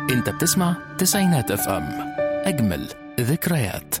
انت بتسمع تسعينات اف ام اجمل ذكريات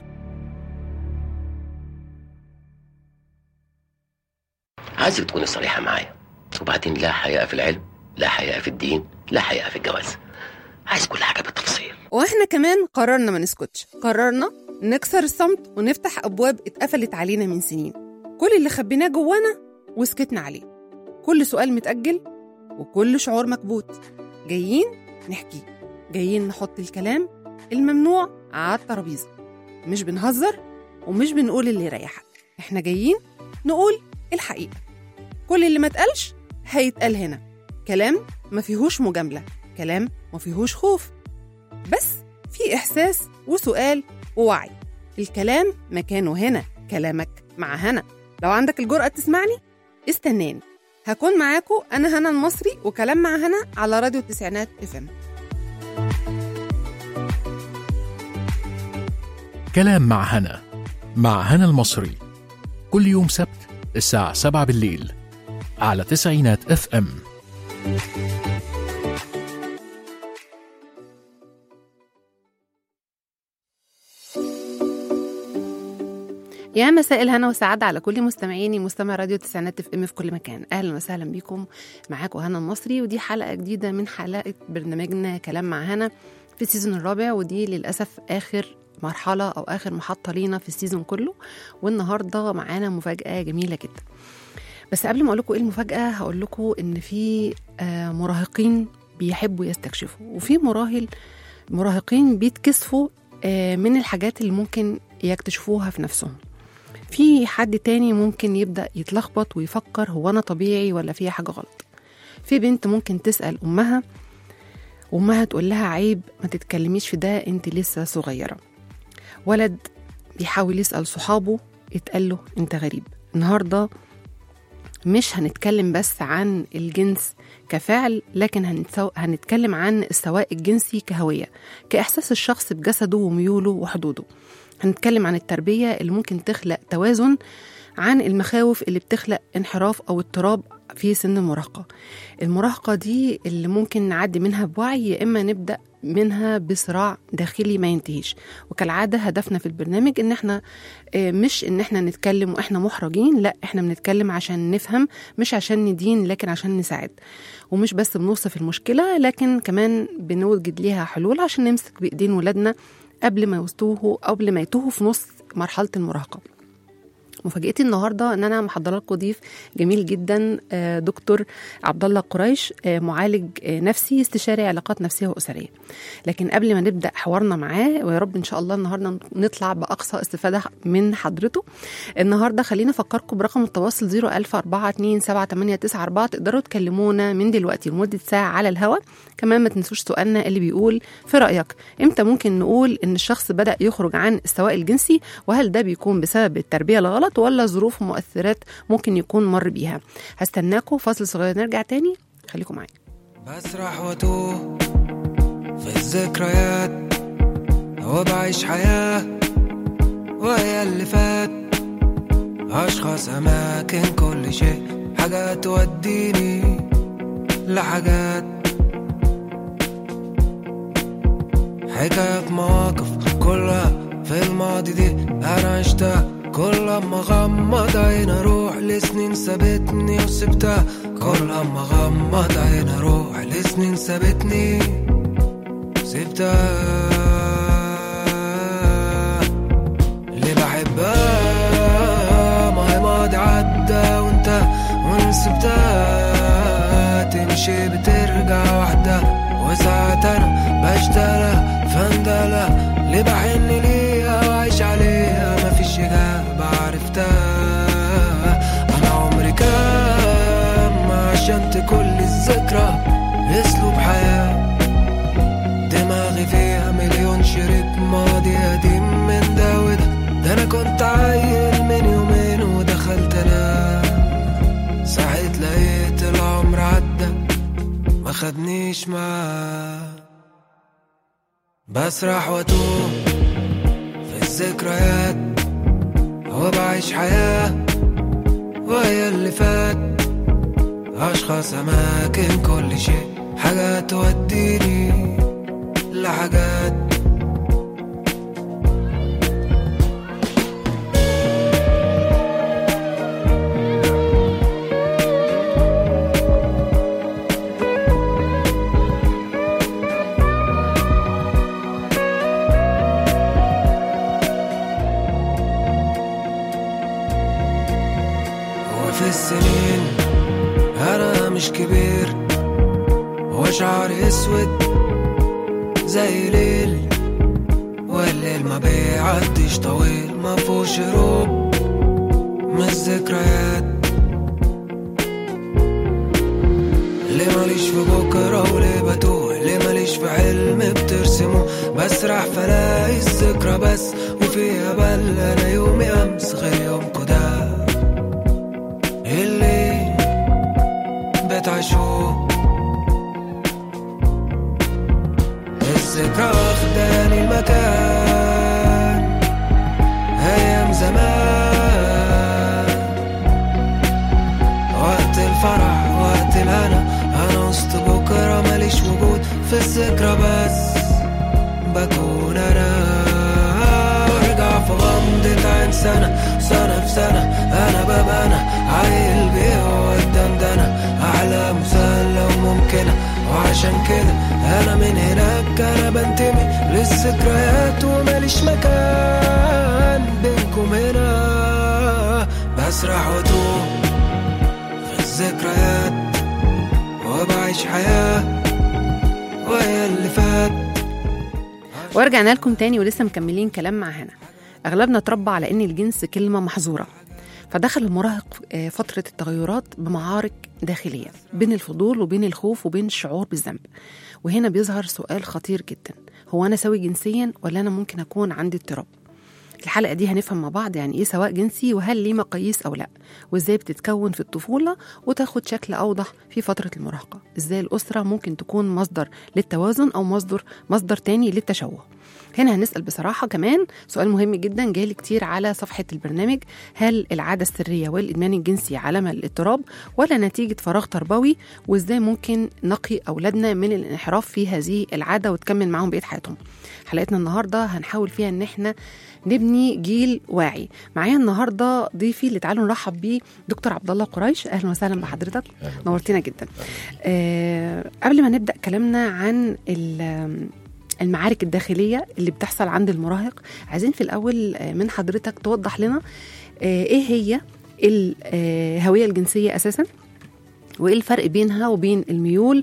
عايزك تكوني صريحة معايا وبعدين لا حياء في العلم لا حياء في الدين لا حياء في الجواز عايز كل حاجة بالتفصيل واحنا كمان قررنا ما نسكتش قررنا نكسر الصمت ونفتح ابواب اتقفلت علينا من سنين كل اللي خبيناه جوانا وسكتنا عليه كل سؤال متأجل وكل شعور مكبوت جايين نحكي جايين نحط الكلام الممنوع على الترابيزة مش بنهزر ومش بنقول اللي يريحك احنا جايين نقول الحقيقة كل اللي ما اتقالش هيتقال هنا كلام ما فيهوش مجاملة كلام ما فيهوش خوف بس في إحساس وسؤال ووعي الكلام مكانه هنا كلامك مع هنا لو عندك الجرأة تسمعني استناني هكون معاكم أنا هنا المصري وكلام مع هنا على راديو التسعينات اف ام كلام مع هنا مع هنا المصري كل يوم سبت الساعة 7 بالليل على تسعينات اف ام يا مساء الهنا والسعادة على كل مستمعيني مستمع راديو تسعينات اف ام في كل مكان اهلا وسهلا بكم معاكم هنا المصري ودي حلقة جديدة من حلقة برنامجنا كلام مع هنا في السيزون الرابع ودي للأسف آخر مرحلة أو آخر محطة لينا في السيزون كله والنهاردة معانا مفاجأة جميلة جدا بس قبل ما أقول لكم إيه المفاجأة هقول لكم إن في آه، مراهقين بيحبوا يستكشفوا وفي مراهل مراهقين بيتكسفوا آه، من الحاجات اللي ممكن يكتشفوها في نفسهم في حد تاني ممكن يبدأ يتلخبط ويفكر هو أنا طبيعي ولا في حاجة غلط في بنت ممكن تسأل أمها وأمها تقول لها عيب ما تتكلميش في ده أنت لسه صغيرة ولد بيحاول يسأل صحابه يتقال له أنت غريب النهاردة مش هنتكلم بس عن الجنس كفعل لكن هنتسو... هنتكلم عن السواء الجنسي كهوية كإحساس الشخص بجسده وميوله وحدوده هنتكلم عن التربية اللي ممكن تخلق توازن عن المخاوف اللي بتخلق انحراف أو اضطراب في سن المراهقة المراهقة دي اللي ممكن نعدي منها بوعي يا إما نبدأ منها بصراع داخلي ما ينتهيش وكالعادة هدفنا في البرنامج إن احنا آه، مش إن احنا نتكلم وإحنا محرجين لا احنا بنتكلم عشان نفهم مش عشان ندين لكن عشان نساعد ومش بس بنوصف المشكلة لكن كمان بنوجد ليها حلول عشان نمسك بإيدين ولادنا قبل ما يستوهوا قبل ما يتوهوا في نص مرحلة المراهقة مفاجأتي النهارده ان انا محضره لكم ضيف جميل جدا آه، دكتور عبد الله قريش آه، معالج آه، نفسي استشاري علاقات نفسيه واسريه لكن قبل ما نبدا حوارنا معاه ويا رب ان شاء الله النهارده نطلع باقصى استفاده من حضرته النهارده خلينا افكركم برقم التواصل 010427894 تقدروا تكلمونا من دلوقتي لمده ساعه على الهواء كمان ما تنسوش سؤالنا اللي بيقول في رايك امتى ممكن نقول ان الشخص بدا يخرج عن السواء الجنسي وهل ده بيكون بسبب التربيه الغلط ولا ظروف ومؤثرات ممكن يكون مر بيها هستناكم فاصل صغير نرجع تاني خليكم معايا بسرح واتوه في الذكريات وبعيش حياة وهي اللي فات أشخاص أماكن كل شيء حاجات توديني لحاجات حكايات مواقف كلها في الماضي دي أنا عشتها كل ما غمض عين أروح لسنين سابتني وسبتها كل ما غمض عين أروح لسنين سابتني سبتها اللي بحبها ما هي ماضي عدى وانت وان سبتها تمشي بترجع وحدها وساعات انا بشتغل فندلة اللي بحن ليها وعايش عليها مفيش اجابة عرفتها انا عمري كام عشان كل الذكرى اسلوب حياه دماغي فيها مليون شريط ماضي قديم من ده وده ده انا كنت عيل من يومين ودخلت انام صحيت لقيت العمر عدى ما خدنيش معاه بسرح واتوه في الذكريات وبعيش حياة وهي اللي فات أشخاص أماكن كل شيء حاجة توديني لحاجات وفي السنين انا مش كبير وشعري اسود زي ليل والليل ما بيعديش طويل ما فيهوش هروب من الذكريات ليه ماليش في بكرة وليه بتوه ليه ماليش في حلم بترسمه بسرح فلاقي الذكرى بس وفيها بل انا يومي امس غير يومكو ده اللي بتعيشوه الذكرى واخداني المكان ايام زمان وقت الفرح وقت الهنا انا وسط بكره ماليش وجود في الذكرى بس بكون انا وارجع في غمضة عين سنة سنة في سنة انا ببقى انا عيل بيه قدام ده انا احلام مسلة وممكنة وعشان كده انا من هناك انا بنتمي للذكريات وماليش مكان بينكم هنا بسرح واتوه في الذكريات وبعيش حياة وهي اللي فات ورجعنا لكم تاني ولسه مكملين كلام مع هنا اغلبنا اتربى على ان الجنس كلمه محظوره فدخل المراهق آه، فترة التغيرات بمعارك داخلية بين الفضول وبين الخوف وبين الشعور بالذنب وهنا بيظهر سؤال خطير جدا هو أنا سوي جنسيا ولا أنا ممكن أكون عندي اضطراب الحلقة دي هنفهم مع بعض يعني إيه سواء جنسي وهل ليه مقاييس أو لا وإزاي بتتكون في الطفولة وتاخد شكل أوضح في فترة المراهقة إزاي الأسرة ممكن تكون مصدر للتوازن أو مصدر مصدر تاني للتشوه هنا هنسأل بصراحة كمان سؤال مهم جدا جالي كتير على صفحة البرنامج هل العادة السرية والإدمان الجنسي علامة للاضطراب ولا نتيجة فراغ تربوي وإزاي ممكن نقي أولادنا من الانحراف في هذه العادة وتكمل معاهم بقية حياتهم حلقتنا النهاردة هنحاول فيها إن احنا نبني جيل واعي معايا النهارده ضيفي اللي تعالوا نرحب بيه دكتور عبد الله قريش اهلا وسهلا بحضرتك نورتنا جدا آه قبل ما نبدا كلامنا عن ال- المعارك الداخليه اللي بتحصل عند المراهق عايزين في الاول آه، من حضرتك توضح لنا آه، ايه هي الهويه الجنسيه اساسا وايه الفرق بينها وبين الميول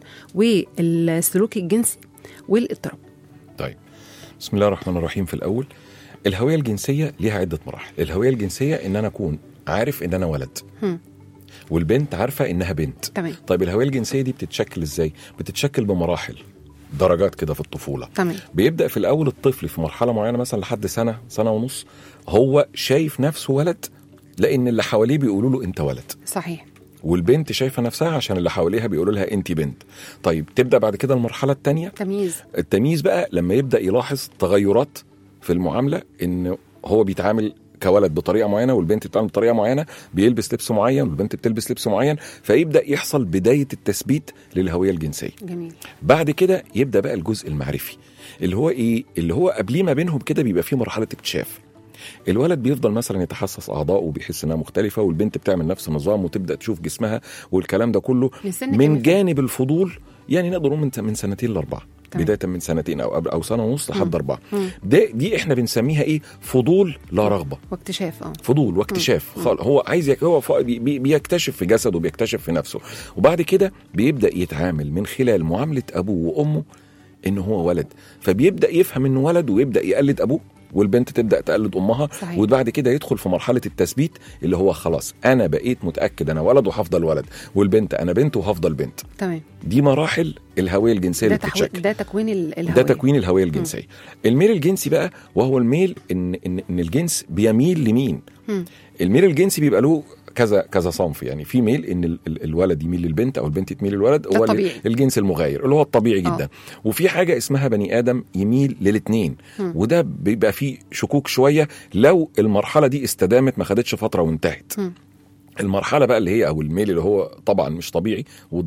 والسلوك الجنسي والاضطراب طيب بسم الله الرحمن الرحيم في الاول الهويه الجنسيه ليها عده مراحل الهويه الجنسيه ان انا اكون عارف ان انا ولد هم. والبنت عارفه انها بنت تمام طيب الهويه الجنسيه دي بتتشكل ازاي بتتشكل بمراحل درجات كده في الطفوله تمام بيبدا في الاول الطفل في مرحله معينه مثلا لحد سنه سنه ونص هو شايف نفسه ولد لان اللي حواليه بيقولوا له انت ولد صحيح والبنت شايفه نفسها عشان اللي حواليها بيقولوا لها انت بنت طيب تبدا بعد كده المرحله الثانيه تمييز التمييز بقى لما يبدا يلاحظ تغيرات في المعامله ان هو بيتعامل كولد بطريقه معينه والبنت بتتعامل بطريقه معينه بيلبس لبس معين والبنت بتلبس لبس معين فيبدا يحصل بدايه التثبيت للهويه الجنسيه جميل بعد كده يبدا بقى الجزء المعرفي اللي هو ايه اللي هو قبليه ما بينهم كده بيبقى فيه مرحله اكتشاف الولد بيفضل مثلا يتحسس اعضائه وبيحس انها مختلفه والبنت بتعمل نفس النظام وتبدا تشوف جسمها والكلام ده كله من سن من كام؟ جانب الفضول يعني نقدر نقول من من سنتين لاربعه تمام. بدايه من سنتين او قبل او سنه ونص لحد مم. اربعه مم. ده دي احنا بنسميها ايه فضول لا رغبه واكتشاف اه فضول واكتشاف خال هو عايز يك... هو ف... بي... بي- بيكتشف في جسده وبيكتشف في نفسه وبعد كده بيبدا يتعامل من خلال معامله ابوه وامه ان هو ولد فبيبدا يفهم انه ولد ويبدا يقلد ابوه والبنت تبدا تقلد امها صحيح. وبعد كده يدخل في مرحله التثبيت اللي هو خلاص انا بقيت متاكد انا ولد وهفضل ولد والبنت انا بنت وهفضل بنت تمام دي مراحل الهويه الجنسيه ده, اللي تحوي... بتتشكل ده تكوين ال- الهوية ده تكوين الهويه الجنسيه الميل الجنسي بقى وهو الميل ان ان ان الجنس بيميل لمين مم. الميل الجنسي بيبقى له كذا كذا صنف يعني في ميل ان ال- ال- الولد يميل للبنت او البنت تميل للولد ده هو ال- طبيعي. الجنس المغاير اللي هو الطبيعي جدا آه. وفي حاجه اسمها بني ادم يميل للاثنين مم. وده بيبقى فيه شكوك شويه لو المرحله دي استدامت ما خدتش فتره وانتهت مم. المرحله بقى اللي هي او الميل اللي هو طبعا مش طبيعي وده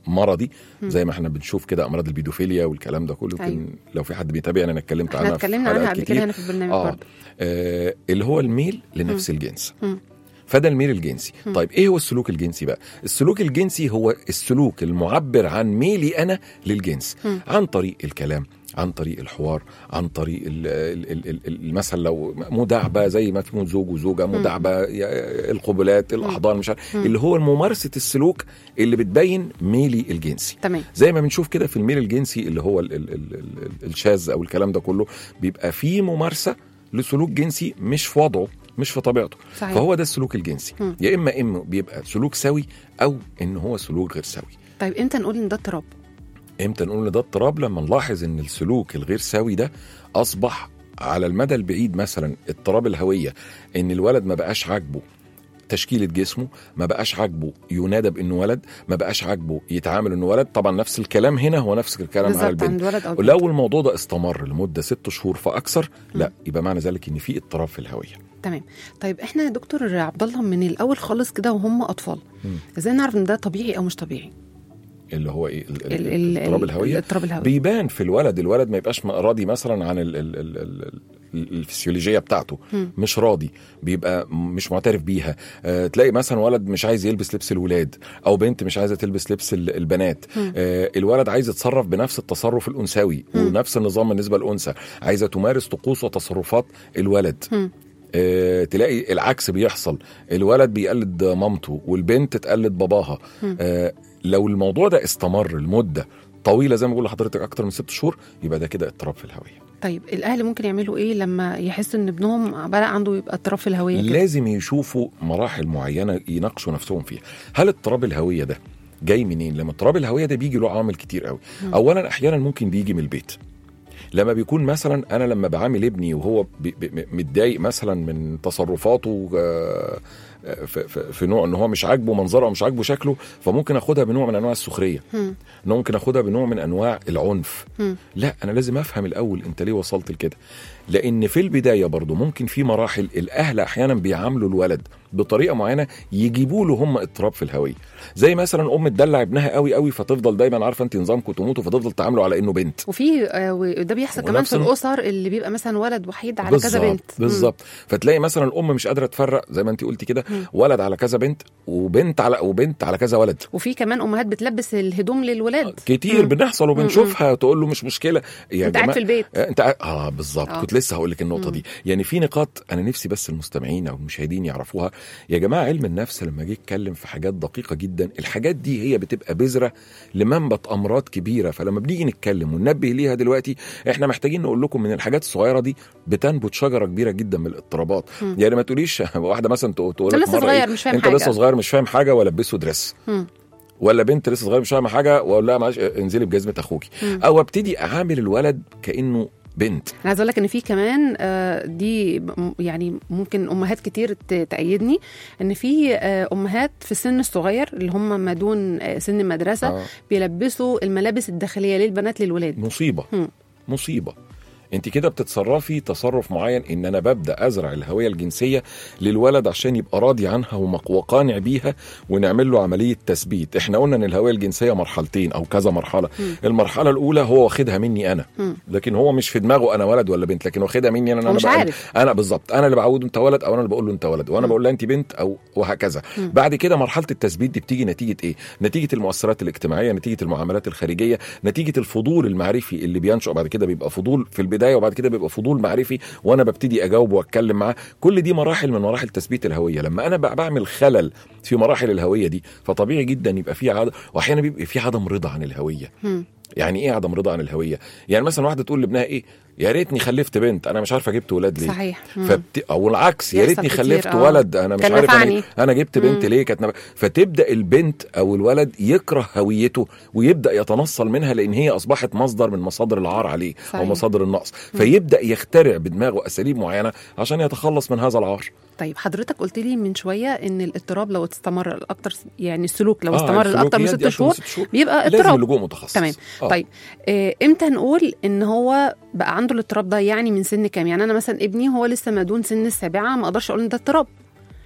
مرضي زي ما احنا بنشوف كده امراض البيدوفيليا والكلام ده كله أيوة. يمكن لو في حد بيتابعني انا اتكلمت احنا عنها في اتكلمنا عنها حلقات قبل كتير. كده هنا في البرنامج آه. برضه آه اللي هو الميل لنفس الجنس مم. فده الميل الجنسي طيب ايه هو السلوك الجنسي بقى السلوك الجنسي هو السلوك المعبر عن ميلي انا للجنس مم. عن طريق الكلام عن طريق الحوار عن طريق ال- ال- ال- ال- ال- مثلا لو مداعبه زي ما في زوج وزوجه مداعبه يا- القبلات الاحضان مش عارف اللي هو ممارسه السلوك اللي بتبين ميلي الجنسي تمام زي ما بنشوف كده في الميل الجنسي اللي هو ال ال ال ال الشاذ او الكلام ده كله بيبقى فيه ممارسه لسلوك جنسي مش في وضعه مش في طبيعته صحيح. فهو ده السلوك الجنسي مم. يا اما اما بيبقى سلوك سوي او ان هو سلوك غير سوي طيب امتى نقول ان ده اضطراب امتى نقول ان ده اضطراب لما نلاحظ ان السلوك الغير سوي ده اصبح على المدى البعيد مثلا اضطراب الهويه ان الولد ما بقاش عاجبه تشكيله جسمه ما بقاش عاجبه ينادى بانه ولد ما بقاش عاجبه يتعامل انه ولد طبعا نفس الكلام هنا هو نفس الكلام على بالظبط البنت عند ولد او بنت. لو الموضوع ده استمر لمده ست شهور فاكثر لا يبقى معنى ذلك ان في اضطراب في الهويه تمام طيب احنا يا دكتور عبد الله من الاول خالص كده وهم اطفال مم. ازاي نعرف ان ده طبيعي او مش طبيعي اللي هو ايه ال- ال- ال- ال- اضطراب ال- الهويه اضطراب الهويه بيبان في الولد الولد ما يبقاش راضي مثلا عن ال ال ال ال ال الفسيولوجيه بتاعته مم. مش راضي بيبقى مش معترف بيها أه تلاقي مثلا ولد مش عايز يلبس لبس الولاد او بنت مش عايزه تلبس لبس ال- البنات مم. أه الولد عايز يتصرف بنفس التصرف الانثوي مم. ونفس النظام بالنسبه للانثى عايزه تمارس طقوس وتصرفات الولد مم. آه، تلاقي العكس بيحصل الولد بيقلد مامته والبنت تقلد باباها مم. آه، لو الموضوع ده استمر لمده طويله زي ما بقول لحضرتك اكتر من ست شهور يبقى ده كده اضطراب في الهويه طيب الاهل ممكن يعملوا ايه لما يحسوا ان ابنهم بدا عنده يبقى اضطراب في الهويه كده لازم يشوفوا مراحل معينه يناقشوا نفسهم فيها هل اضطراب الهويه ده جاي منين لما اضطراب الهويه ده بيجي له عوامل كتير قوي مم. اولا احيانا ممكن بيجي من البيت لما بيكون مثلا انا لما بعامل ابني وهو بي- بي- متضايق مثلا من تصرفاته آه، آه، في- في في نوع ان هو مش عاجبه منظره او مش عاجبه شكله فممكن اخدها بنوع من انواع السخريه مم. ان ممكن اخدها بنوع من انواع العنف مم. لا انا لازم افهم الاول انت ليه وصلت لكده لان في البدايه برضو ممكن في مراحل الاهل احيانا بيعاملوا الولد بطريقه معينه يجيبوا له هم اضطراب في الهويه زي مثلا ام تدلع ابنها قوي قوي فتفضل دايما عارفه انت نظامكم تموتوا فتفضل تعامله على انه بنت وفي آه، وده بيحصل كمان ونفس في ال- الاسر اللي بيبقى مثلا ولد وحيد على كذا بالظبط، بنت مم. بالظبط فتلاقي مثلا الام مش قادره تفرق زي ما انت قلتي كده مم. ولد على كذا بنت وبنت على وبنت على كذا ولد وفي كمان امهات بتلبس الهدوم للولاد كتير مم. بنحصل وبنشوفها تقول له مش مشكله يا انت قاعد في البيت آه، انت قاعد- اه بالظبط آه. كنت لسه هقول لك النقطه مم. دي يعني في نقاط انا نفسي بس المستمعين او المشاهدين يعرفوها يا جماعه علم النفس لما جه يتكلم في حاجات دقيقه جدا الحاجات دي هي بتبقى بذره لمنبت امراض كبيره فلما بنيجي نتكلم وننبه ليها دلوقتي احنا محتاجين نقول لكم من الحاجات الصغيره دي بتنبت شجره كبيره جدا من الاضطرابات مم. يعني ما تقوليش واحده مثلا تقول تقول انت لك لسه مرة إيه، صغير مش فاهم انت حاجه لسه صغير مش فاهم حاجه ولبسه دريس مم. ولا بنت لسه صغيره مش فاهمه حاجه واقول لها معلش انزلي بجزمه اخوكي مم. او ابتدي اعامل الولد كانه بنت انا عايزه اقول لك ان في كمان آه، دي م- يعني ممكن امهات كتير ت- تأيدني ان في آه، امهات في السن الصغير اللي هم ما دون آه، سن المدرسه آه. بيلبسوا الملابس الداخليه للبنات للولاد مصيبه مم. مصيبه انت كده بتتصرفي تصرف معين ان انا ببدا ازرع الهويه الجنسيه للولد عشان يبقى راضي عنها ومق- وقانع بيها ونعمل له عمليه تثبيت احنا قلنا ان الهويه الجنسيه مرحلتين او كذا مرحله مم. المرحله الاولى هو واخدها مني انا مم. لكن هو مش في دماغه انا ولد ولا بنت لكن واخدها مني انا هو انا مش بقى- عارف. انا بالظبط انا اللي بعوده انت ولد او انا اللي بقول له انت ولد وانا مم. بقول لها انت بنت او وهكذا مم. بعد كده مرحله التثبيت دي بتيجي نتيجه ايه نتيجه المؤثرات الاجتماعيه نتيجه المعاملات الخارجيه نتيجه الفضول المعرفي اللي بينشأ بعد كده بيبقى فضول في البدايه وبعد كده بيبقى فضول معرفي وانا ببتدي اجاوب واتكلم معاه كل دي مراحل من مراحل تثبيت الهويه لما انا بقى بعمل خلل في مراحل الهويه دي فطبيعي جدا يبقى في عدم واحيانا بيبقى في عدم رضا عن الهويه مم. يعني ايه عدم رضا عن الهويه يعني مثلا واحده تقول لابنها ايه يا ريتني خلفت بنت انا مش عارفه جبت ولاد ليه صحيح مم. فبت... او العكس يا بيحصل ريتني كتير، خلفت آه. ولد انا مش كان عارف نفعني. انا, أنا جبت بنت مم. ليه كانت نب... فتبدا البنت او الولد يكره هويته ويبدا يتنصل منها لان هي اصبحت مصدر من مصادر العار عليه او صحيح. مصادر النقص فيبدا يخترع بدماغه اساليب معينه عشان يتخلص من هذا العار طيب حضرتك قلت لي من شويه ان الاضطراب لو استمر لاكتر يعني السلوك لو آه، استمر لاكتر من السلوكيات ست دي أكتر من شهور ست شهور بيبقى لازم اضطراب لجوء متخصص تمام آه. طيب آه، امتى نقول ان هو بقى عنده الاضطراب ده يعني من سن كام يعني انا مثلا ابني هو لسه ما دون سن السابعه ما اقدرش اقول ان ده اضطراب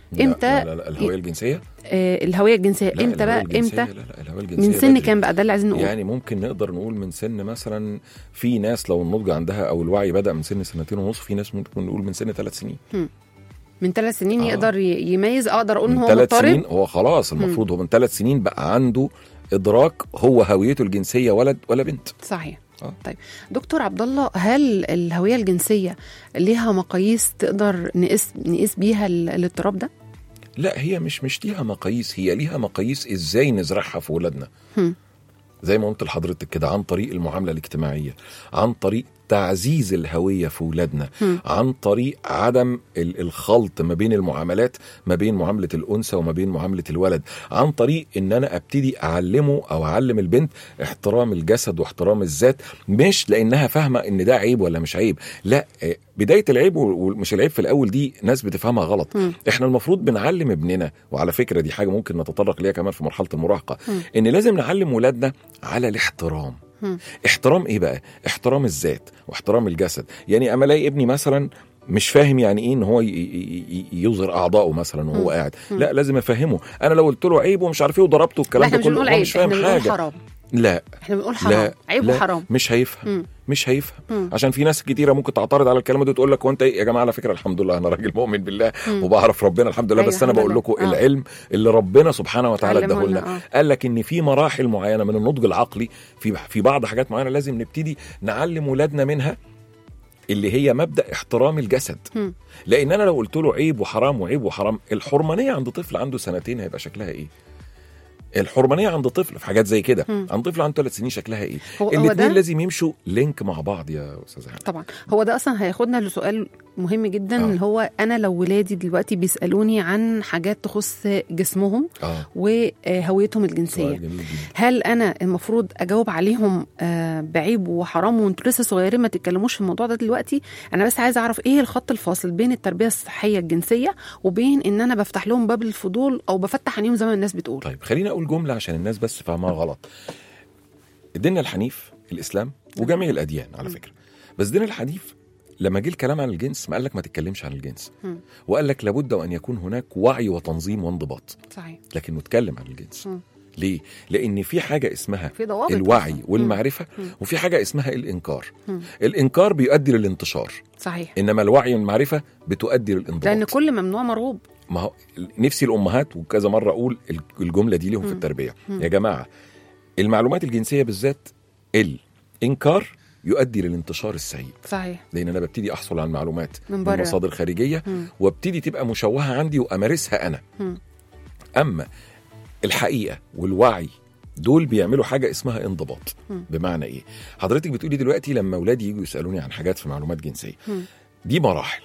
لا، امتى لا لا, لا الهويه الجنسيه آه الهويه الجنسيه لا، امتى الهوية بقى الجنسية- امتى لا لا الهويه الجنسيه من سن بدري. كام بقى ده اللي عايزين نقول يعني ممكن نقدر نقول من سن مثلا في ناس لو النضج عندها او الوعي بدا من سن سنتين ونص في ناس ممكن نقول من سن ثلاث سنين من ثلاث سنين آه. يقدر ي- يميز اقدر اقول ان من هو ثلاث مضطرب سنين هو خلاص المفروض هو من ثلاث سنين بقى عنده ادراك هو هويته الجنسيه ولد ولا بنت صحيح آه. طيب دكتور عبد الله هل الهويه الجنسيه ليها مقاييس تقدر نقيس نقيس بيها ال- الاضطراب ده؟ لا هي مش مش ليها مقاييس هي ليها مقاييس ازاي نزرعها في ولادنا هم. زي ما قلت لحضرتك كده عن طريق المعامله الاجتماعيه عن طريق تعزيز الهويه في ولادنا هم. عن طريق عدم ال- الخلط ما بين المعاملات ما بين معامله الانثى وما بين معامله الولد عن طريق ان انا ابتدي اعلمه او اعلم البنت احترام الجسد واحترام الذات مش لانها فاهمه ان ده عيب ولا مش عيب لا آه، بدايه العيب ومش العيب في الاول دي ناس بتفهمها غلط مم. احنا المفروض بنعلم ابننا وعلى فكره دي حاجه ممكن نتطرق ليها كمان في مرحله المراهقه مم. ان لازم نعلم ولادنا على الاحترام مم. احترام ايه بقى احترام الذات واحترام الجسد يعني اما الاقي ابني مثلا مش فاهم يعني ايه ان هو ي- ي- ي- يظهر اعضائه مثلا وهو مم. قاعد مم. لا لازم افهمه انا لو قلت له عيب ومش عارف ايه وضربته لا والكلام احنا ده مش كله بنقول هو عيب مش فاهم احنا بنقول حاجه حرام لا احنا بنقول حرام لا عيب لا وحرام مش هيفهم مم. مش هيفهم مم. عشان في ناس كتيره ممكن تعترض على الكلام ده وتقول لك وانت إيه؟ يا جماعه على فكره الحمد لله انا راجل مؤمن بالله مم. وبعرف ربنا الحمد لله أيوة بس انا الحمد بقول لله. لكم آه. العلم اللي ربنا سبحانه وتعالى علمه اداه لنا، لنا آه. قال لك ان في مراحل معينه من النضج العقلي في في بعض حاجات معينه لازم نبتدي نعلم ولادنا منها اللي هي مبدا احترام الجسد مم. لان انا لو قلت له عيب وحرام وعيب وحرام الحرمانيه عند طفل عنده سنتين هيبقى شكلها ايه الحرمانيه عند طفل في حاجات زي كده مم. عند طفل عنده ثلاث سنين شكلها ايه هو هو الاثنين ده لازم يمشوا لينك مع بعض يا استاذ هاني طبعا هو ده اصلا هياخدنا لسؤال مهم جدا آه. اللي هو انا لو ولادي دلوقتي بيسالوني عن حاجات تخص جسمهم اه وهويتهم سؤال الجنسيه جميل جدا هل انا المفروض اجاوب عليهم آه، بعيب وحرام وانتوا لسه صغيرين ما تتكلموش في الموضوع ده دلوقتي انا بس عايزه اعرف ايه الخط الفاصل بين التربيه الصحيه الجنسيه وبين ان انا بفتح لهم باب الفضول او بفتح عينيهم زي ما الناس بتقول طيب خليني اقول جمله عشان الناس بس فاهمها غلط ديننا الحنيف الاسلام وجميع الاديان على فكره بس ديننا الحنيف لما جه الكلام عن الجنس ما قال لك ما تتكلمش عن الجنس مم. وقال لك لابد وان يكون هناك وعي وتنظيم وانضباط صحيح لكن نتكلم عن الجنس مم. ليه لان في حاجه اسمها في ضوابط الوعي أصلاً. والمعرفه مم. وفي حاجه اسمها الانكار مم. الانكار بيؤدي للانتشار صحيح انما الوعي والمعرفه بتؤدي للانضباط لان كل ممنوع مرغوب ما هو نفسي الامهات وكذا مره اقول الجمله دي ليهم في مم. التربيه مم. يا جماعه المعلومات الجنسيه بالذات الانكار يؤدي للانتشار السيء صحيح لان انا ببتدي احصل على المعلومات من من بره مصادر خارجيه مم. وابتدي تبقى مشوهه عندي وامارسها انا مم. اما الحقيقه والوعي دول بيعملوا حاجه اسمها انضباط مم. بمعنى ايه حضرتك بتقولي دلوقتي لما اولادي يجوا يسالوني عن حاجات في معلومات جنسيه مم. دي مراحل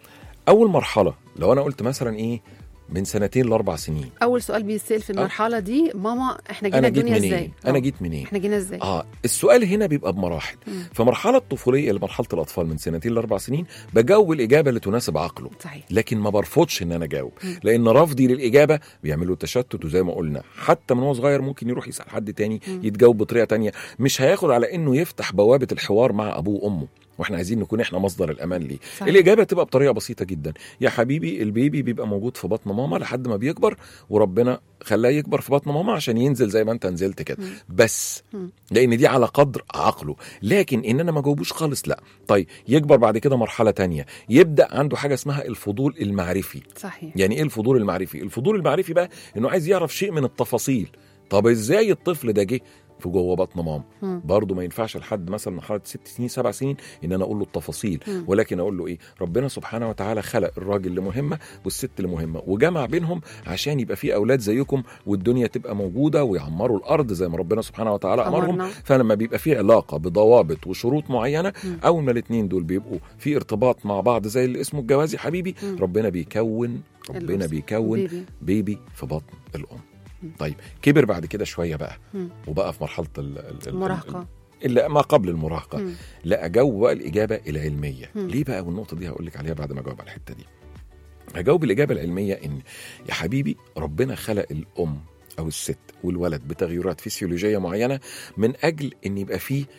اول مرحله لو انا قلت مثلا ايه من سنتين لاربع سنين اول سؤال بيتسال في المرحله دي ماما احنا جينا انا جيت الدنيا منين ازاي انا آه. جيت منين احنا جينا ازاي اه السؤال هنا بيبقى بمراحل مم. في مرحله الطفوليه لمرحله الاطفال من سنتين لاربع سنين بجاوب الاجابه اللي تناسب عقله صحيح لكن ما برفضش ان انا اجاوب مم. لان رفضي للاجابه بيعمل له تشتت وزي ما قلنا حتى من هو صغير ممكن يروح يسال حد تاني مم. يتجاوب بطريقه تانية مش هياخد على انه يفتح بوابه الحوار مع ابوه وامه واحنا عايزين نكون احنا مصدر الامان ليه صحيح. الاجابه تبقى بطريقه بسيطه جدا يا حبيبي البيبي بيبقى موجود في بطن ماما لحد ما بيكبر وربنا خلاه يكبر في بطن ماما عشان ينزل زي ما انت نزلت كده مم. بس مم. لان دي على قدر عقله لكن ان انا ما جاوبوش خالص لا طيب يكبر بعد كده مرحله تانية يبدا عنده حاجه اسمها الفضول المعرفي صحيح يعني ايه الفضول المعرفي الفضول المعرفي بقى انه عايز يعرف شيء من التفاصيل طب ازاي الطفل ده جه في جوه بطن ماما مم. برضه ما ينفعش لحد مثلا مرحله ست سنين سبع سنين ان انا اقول له التفاصيل مم. ولكن اقول له ايه ربنا سبحانه وتعالى خلق الراجل لمهمه والست لمهمه وجمع بينهم عشان يبقى في اولاد زيكم والدنيا تبقى موجوده ويعمروا الارض زي ما ربنا سبحانه وتعالى امرهم أمرنا. فلما بيبقى في علاقه بضوابط وشروط معينه مم. اول ما الاثنين دول بيبقوا في ارتباط مع بعض زي اللي اسمه الجواز يا حبيبي مم. ربنا بيكون ربنا الأسرة. بيكون بيبي. بيبي في بطن الام مم. طيب كبر بعد كده شويه بقى مم. وبقى في مرحله ال- ال- ال- المراهقه الا ما قبل المراهقه مم. لا اجاوب بقى الاجابه العلميه مم. ليه بقى والنقطه دي هقول لك عليها بعد ما اجاوب على الحته دي هجاوب الاجابه العلميه ان يا حبيبي ربنا خلق الام او الست والولد بتغيرات فسيولوجيه معينه من اجل ان يبقى فيه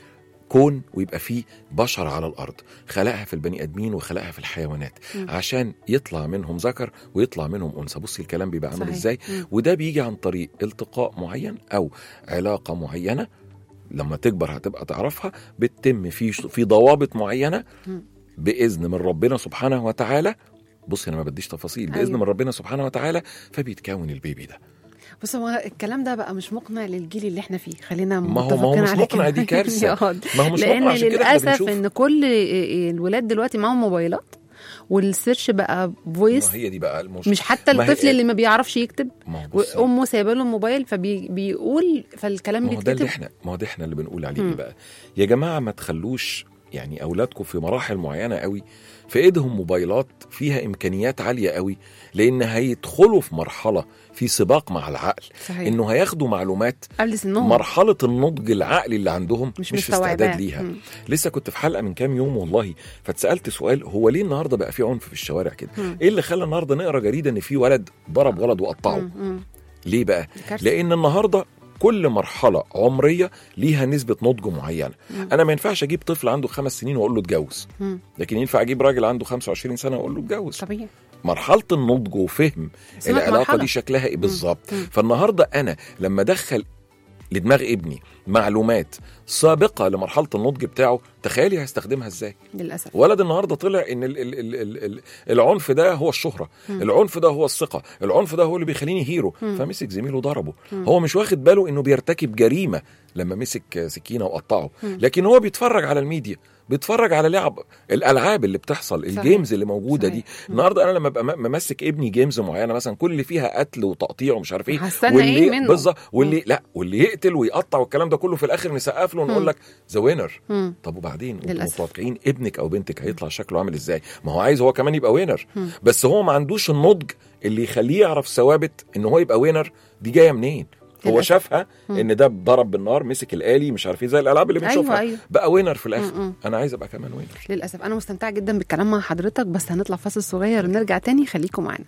كون ويبقى فيه بشر على الارض خلقها في البني ادمين وخلقها في الحيوانات مم. عشان يطلع منهم ذكر ويطلع منهم انثى بصي الكلام بيبقى عامل صحيح. ازاي مم. وده بيجي عن طريق التقاء معين او علاقه معينه لما تكبر هتبقى تعرفها بتتم في في ضوابط معينه مم. باذن من ربنا سبحانه وتعالى بص انا ما بديش تفاصيل باذن أيوة. من ربنا سبحانه وتعالى فبيتكون البيبي ده بص هو الكلام ده بقى مش مقنع للجيل اللي احنا فيه خلينا ما هو- ما هو متفقين مش عليه مقنع، كده. دي كارثة. آه. ما هو مش لان مقنع عشان كده احنا للاسف بنشوف ان كل الولاد دلوقتي معاهم موبايلات والسيرش بقى فويس ما هي دي بقى المشكله مش حتى ما هي- الطفل اللي ما بيعرفش يكتب ما هو بصي، وامه سايبه له الموبايل فبيقول فالكلام ما هو ده اللي بيتكتب احنا ما هو ده احنا اللي بنقول عليه مم. ايه بقى يا جماعه ما تخلوش يعني اولادكم في مراحل معينه قوي في ايدهم موبايلات فيها امكانيات عاليه قوي لان هيدخلوا في مرحله في سباق مع العقل صحيح انه هياخدوا معلومات قبل سنهم مرحله النضج العقلي اللي عندهم مش, مش, في مستوعباه استعداد ليها مم. لسه كنت في حلقه من كام يوم والله فاتسالت سؤال هو ليه النهارده بقى في عنف في الشوارع كده مم. ايه اللي خلى النهارده نقرا جريده ان في ولد ضرب ولد وقطعه مم. مم. ليه بقى كارثة. لان النهارده كل مرحله عمريه ليها نسبه نضج معينه مم. انا ما ينفعش اجيب طفل عنده خمس سنين واقول له اتجوز مم. لكن ينفع اجيب راجل عنده 25 سنه واقول له اتجوز طبيعي مرحله النضج وفهم اسمها العلاقه مرحلة. دي شكلها ايه بالظبط مم. فالنهارده انا لما ادخل لدماغ ابني معلومات سابقه لمرحله النضج بتاعه تخيلي هيستخدمها ازاي للاسف ولد النهارده طلع ان ال ال ال ال ال العنف ده هو الشهره مم. العنف ده هو الثقه العنف ده هو اللي بيخليني هيرو مم. فمسك زميله ضربه مم. هو مش واخد باله انه بيرتكب جريمه لما مسك سكينه وقطعه مم. لكن هو بيتفرج على الميديا بيتفرج على لعب الالعاب اللي بتحصل صحيح. الجيمز اللي موجوده صحيح. دي النهارده انا لما ابقى م- ممسك ابني جيمز معينه مثلا كل اللي فيها قتل وتقطيع ومش عارف ايه هستنى ايه منه بالظبط واللي لا واللي يقتل ويقطع والكلام ده كله في الاخر نسقف له ونقول مم. لك ذا وينر مم. طب وبعدين انتوا للأسف. متوقعين ابنك او بنتك هيطلع شكله عامل ازاي ما هو عايز هو كمان يبقى وينر مم. بس هو ما عندوش النضج اللي يخليه يعرف ثوابت ان هو يبقى وينر دي جايه منين هو للأسف. شافها مم. ان ده ضرب بالنار مسك الالي مش عارف ايه زي الالعاب اللي بنشوفها ايوه ايوه بقى وينر في الاخر مم. انا عايز ابقى كمان وينر للاسف انا مستمتعه جدا بالكلام مع حضرتك بس هنطلع فاصل صغير ونرجع تاني خليكم معانا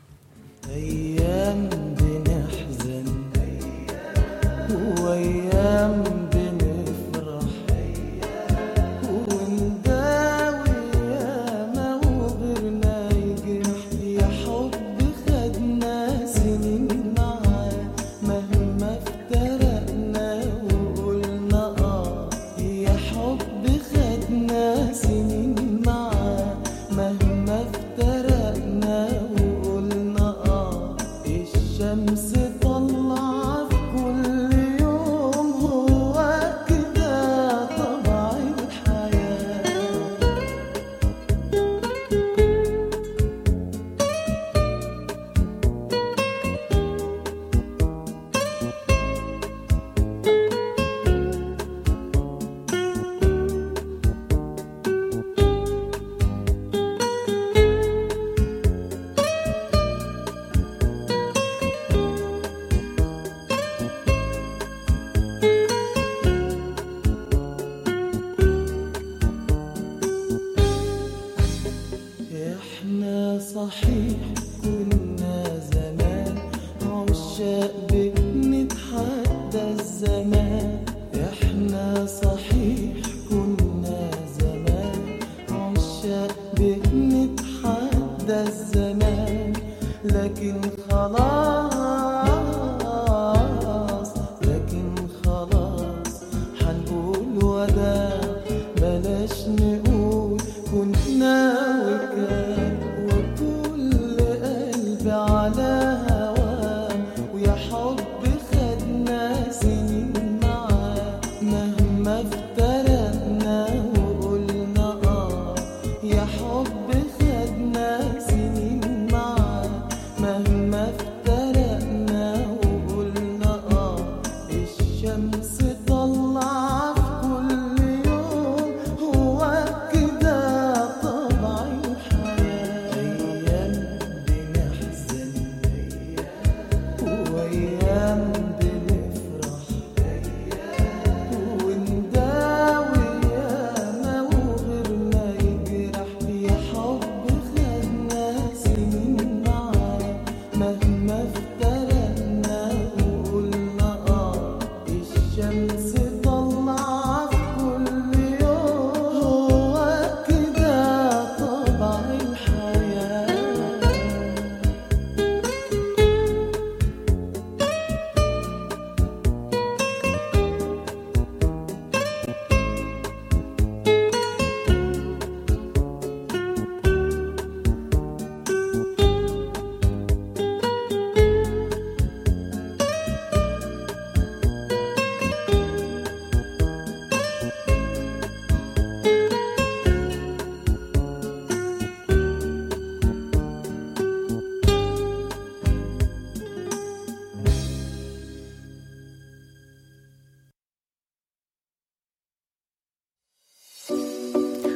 أيام بنحزن وأيام بنفرح ونداوي ياما وغيرنا يجرح يا حب خدنا سنين معاه مهما افترقنا وقلنا اه يا حب خدنا سنين معاه مهما افترقنا وقلنا اه الشمس طلع في كل يوم هو كده طبع الحياه احنا صحيح كنا زمان عشاق بنتحدى الزمان احنا صحيح كنا زمان عشاق بنتحدى الزمان لكن خلاص لكن خلاص حنقول وداع بلاش نقول كنا وكان وكل قلب على هواه ويا حب خدنا سنين معاه مهما افترقنا وقلنا اه يا حب خدنا سنين معاه مهما افترقنا وقلنا اه الشمس طلع في كل يوم هو كده طبع الحياة أيام بنحزن وأيام بنفرح ونداوي ياما وغيرنا يجرح يا حب خدنا سنين معاه مهما افترقنا وقلنا اه الشمس طلع في كل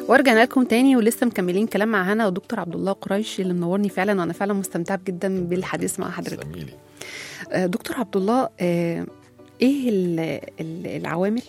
ورجعنا لكم تاني ولسه مكملين كلام مع هنا ودكتور عبد الله قريش اللي منورني فعلا وانا فعلا مستمتعه جدا بالحديث مع حضرتك زميلي آه، دكتور عبد الله آه، ايه ال- ال- العوامل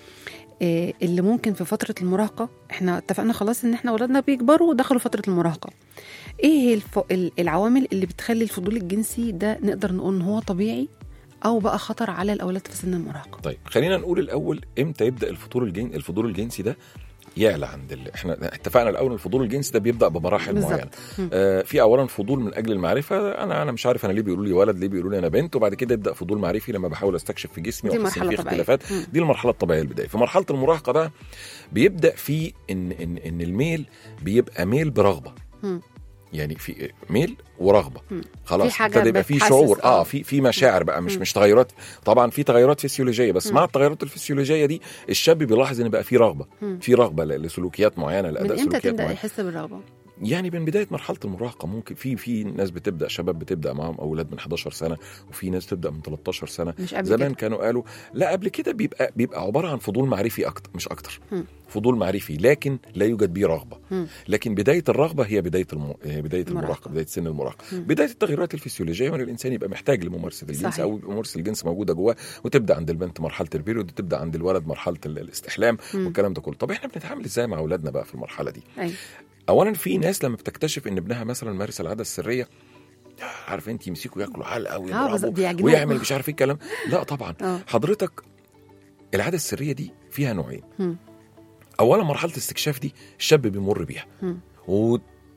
آه، اللي ممكن في فتره المراهقه احنا اتفقنا خلاص ان احنا ولادنا بيكبروا ودخلوا فتره المراهقه ايه الف... ال- العوامل اللي بتخلي الفضول الجنسي ده نقدر نقول ان هو طبيعي او بقى خطر على الاولاد في سن المراهقه طيب خلينا نقول الاول امتى يبدا الفطور الجن... الفضول الجنسي ده يعلى عند ال... احنا اتفقنا الاول الفضول الجنسي ده بيبدا بمراحل بالظبط. معينه مم. آه في اولا فضول من اجل المعرفه انا انا مش عارف انا ليه بيقولوا لي ولد ليه بيقولوا لي انا بنت وبعد كده يبدا فضول معرفي لما بحاول استكشف في جسمي دي واحس ان مرحلة في طبيعية. اختلافات مم. دي المرحله الطبيعيه البدايه في مرحله المراهقه بقى بيبدا في ان ان ان الميل بيبقى ميل برغبه مم. يعني في ميل ورغبه مم. خلاص في حاجة ابتدى يبقى في بتحسس، شعور اه آه. في في مشاعر بقى مش مم. مش تغيرات طبعا في تغيرات فسيولوجيه بس مم. مع التغيرات الفسيولوجيه دي الشاب بيلاحظ ان بقى في رغبه مم. في رغبه ل- لسلوكيات معينه من لاداء امتى سلوكيات تبدا معينه يحس بالرغبه يعني من بدايه مرحله المراهقه ممكن في في ناس بتبدا شباب بتبدا معاهم اولاد من 11 سنه وفي ناس تبدا من 13 سنه مش قبل زمان كده كانوا قالوا لا قبل كده بيبقى بيبقى عباره عن فضول معرفي اكتر مش اكتر مم. فضول معرفي لكن لا يوجد به رغبه مم. لكن بدايه الرغبه هي بدايه الم... هي بدايه المراهقة. المراهقه بدايه سن المراهقه مم. بدايه التغيرات الفسيولوجيه وان الانسان يبقى محتاج لممارسه الجنس صحيح. او يبقى ممارسه الجنس موجوده جواه وتبدا عند البنت مرحله البيريود وتبدا عند الولد مرحله ال- الاستحلام مم. والكلام ده كله طب احنا بنتعامل ازاي مع اولادنا بقى في المرحله دي ايوه اولا في ناس لما بتكتشف ان ابنها مثلا مارس العاده السريه عارف انت يمسكوا ياكلوا علقه اه بالظبط ويضربوا بيعجنوه ويعمل مش عارف ايه الكلام لا طبعا اه حضرتك العاده السريه دي فيها نوعين مم. اولا مرحله الاستكشاف دي الشاب بيمر بيها مم. و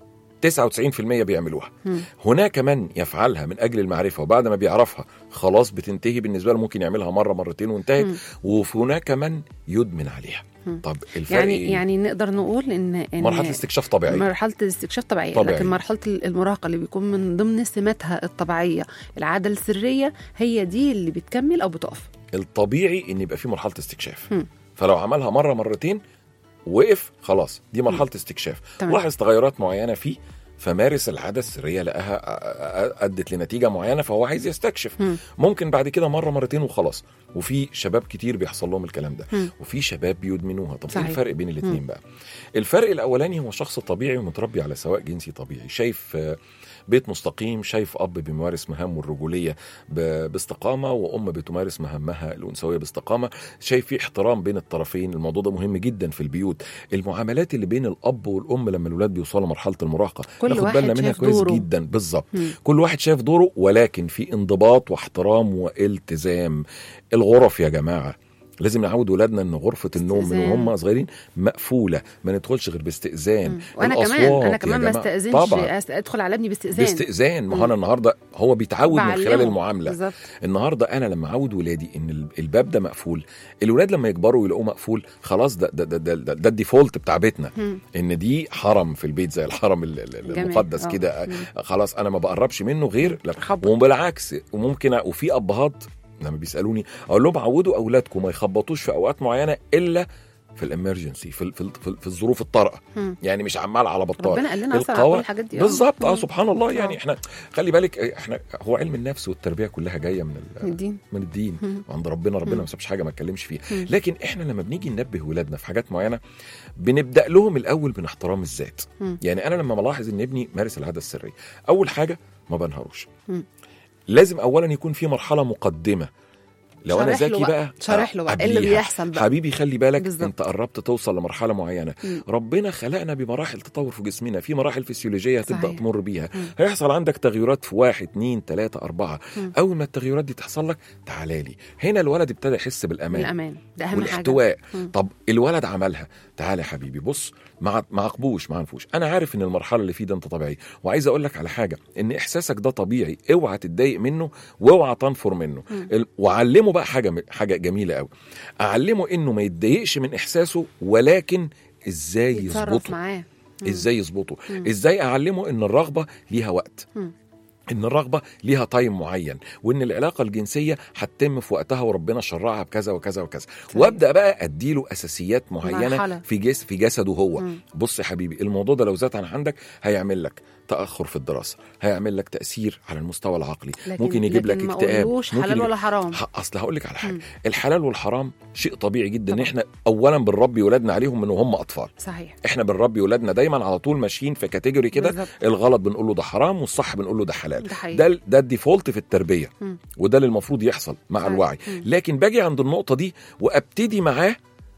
99% بيعملوها مم. هناك من يفعلها من اجل المعرفه وبعد ما بيعرفها خلاص بتنتهي بالنسبه له ممكن يعملها مره مرتين وانتهت مم. وهناك من يدمن عليها مم. طب الفرق يعني إيه؟ يعني نقدر نقول ان ان مرحله استكشاف طبيعيه مرحله الاستكشاف طبيعيه طبيعية. لكن مرحله المراهقه اللي بيكون من ضمن سماتها الطبيعيه العاده السريه هي دي اللي بتكمل او بتقف الطبيعي ان يبقى في مرحله استكشاف مم. فلو عملها مره مرتين وقف خلاص دي مرحله استكشاف تمام. لاحظ تغيرات معينه فيه فمارس العاده السريه لقاها أ- أ- ادت لنتيجه معينه فهو عايز يستكشف مم. ممكن بعد كده مره مرتين وخلاص وفي شباب كتير بيحصل لهم الكلام ده مم. وفي شباب بيدمنوها طب صحيح. ايه الفرق بين الاثنين بقى الفرق الاولاني هو شخص طبيعي ومتربي على سواء جنسي طبيعي شايف آه، بيت مستقيم شايف اب بيمارس مهامه الرجوليه ب- باستقامه وام بتمارس مهامها الانثويه باستقامه شايف في احترام بين الطرفين الموضوع ده مهم جدا في البيوت المعاملات اللي بين الاب والام لما الاولاد بيوصلوا مرحله المراهقه كل ناخد واحد بالنا منها شايف كويس دوره. جدا بالظبط مم. كل واحد شايف دوره ولكن في انضباط واحترام والتزام الغرف يا جماعه لازم نعود ولادنا ان غرفه النوم من استئذان. وهم صغيرين مقفوله ما ندخلش غير باستئذان مم. وانا الأصوات كمان انا يا كمان ما جماعة. استاذنش طبعا أس- ادخل على ابني باستئذان باستئذان ما مم. هو انا النهارده هو بيتعود من خلال بعلمه. المعامله بالظبط النهارده انا لما اعود ولادي ان ال- الباب ده مقفول الولاد لما يكبروا ويلاقوه مقفول خلاص ده ده ده, ده, ده, ده الديفولت بتاع بيتنا مم. ان دي حرم في البيت زي الحرم ال- ال- جميل. المقدس آه. كده مم. خلاص انا ما بقربش منه غير لا خبط. وبالعكس وممكن أ- وفي ابهات لما بيسالوني اقول لهم عودوا اولادكم ما يخبطوش في اوقات معينه الا في الامرجنسي في ال- في, ال- في, ال- في الظروف الطارئه مم. يعني مش عمال على بطال ربنا قال لنا اصلا على القوا- كل الحاجات دي آه. بالظبط اه مم. سبحان الله يعني آه. احنا خلي بالك احنا هو علم النفس والتربيه كلها جايه من ال- من الدين من الدين مم. وعند ربنا ربنا مم. ما سابش حاجه ما اتكلمش فيها مم. لكن احنا لما بنيجي ننبه ولادنا في حاجات معينه بنبدا لهم الاول من احترام الذات مم. يعني انا لما بلاحظ ان ابني مارس العاده السريه اول حاجه ما بنهروش مم. لازم اولا يكون في مرحله مقدمه لو انا شارح له ذكي بقى. بقى شارح له بقى ايه اللي قبليها. بيحصل بقى حبيبي خلي بالك بالظبط. انت قربت توصل لمرحله معينه مم. ربنا خلقنا بمراحل تطور في جسمنا في مراحل فسيولوجيه هتبدا صحيح. تمر بيها مم. هيحصل عندك تغيرات في واحد اتنين تلاته اربعه مم. اول ما التغيرات دي تحصل لك تعالى لي هنا الولد ابتدى يحس بالامان الامان ده اهم حاجه والاحتواء مم. طب الولد عملها تعالى يا حبيبي بص ما ما عاقبوش ما عنفوش انا عارف ان المرحله اللي فيه ده انت طبيعي وعايز اقول لك على حاجه ان احساسك ده طبيعي اوعى تتضايق منه واوعى تنفر منه مم. ال- وعلمه بقى حاجه حاجه جميله قوي اعلمه انه ما يتضايقش من احساسه ولكن ازاي يتصرف يظبطه معاه مم. ازاي يظبطه مم. ازاي اعلمه ان الرغبه ليها وقت مم. ان الرغبه ليها تايم معين وان العلاقه الجنسيه هتتم في وقتها وربنا شرعها بكذا وكذا وكذا وابدا بقى اديله اساسيات معينه مرحلة. في جس في جسده هو مم. بص يا حبيبي الموضوع ده لو زاد عن عندك هيعمل لك تاخر في الدراسه هيعمل لك تاثير على المستوى العقلي لكن ممكن يجيب لكن لك ما اكتئاب قولوش ممكن حلال يجيب- ولا حرام ح- اصل هقول لك على حاجه مم. الحلال والحرام شيء طبيعي جدا ان طبعا. احنا اولا بنربي ولادنا عليهم من وهم اطفال صحيح احنا بنربي ولادنا دايما على طول ماشيين في كاتيجوري كده بالظبط. الغلط بنقول له ده حرام والصح بنقول له ده حلال ده حقيقي ده ال- ده الديفولت في التربيه مم. وده اللي المفروض يحصل مع فعلا. الوعي مم. لكن باجي عند النقطه دي وابتدي معاه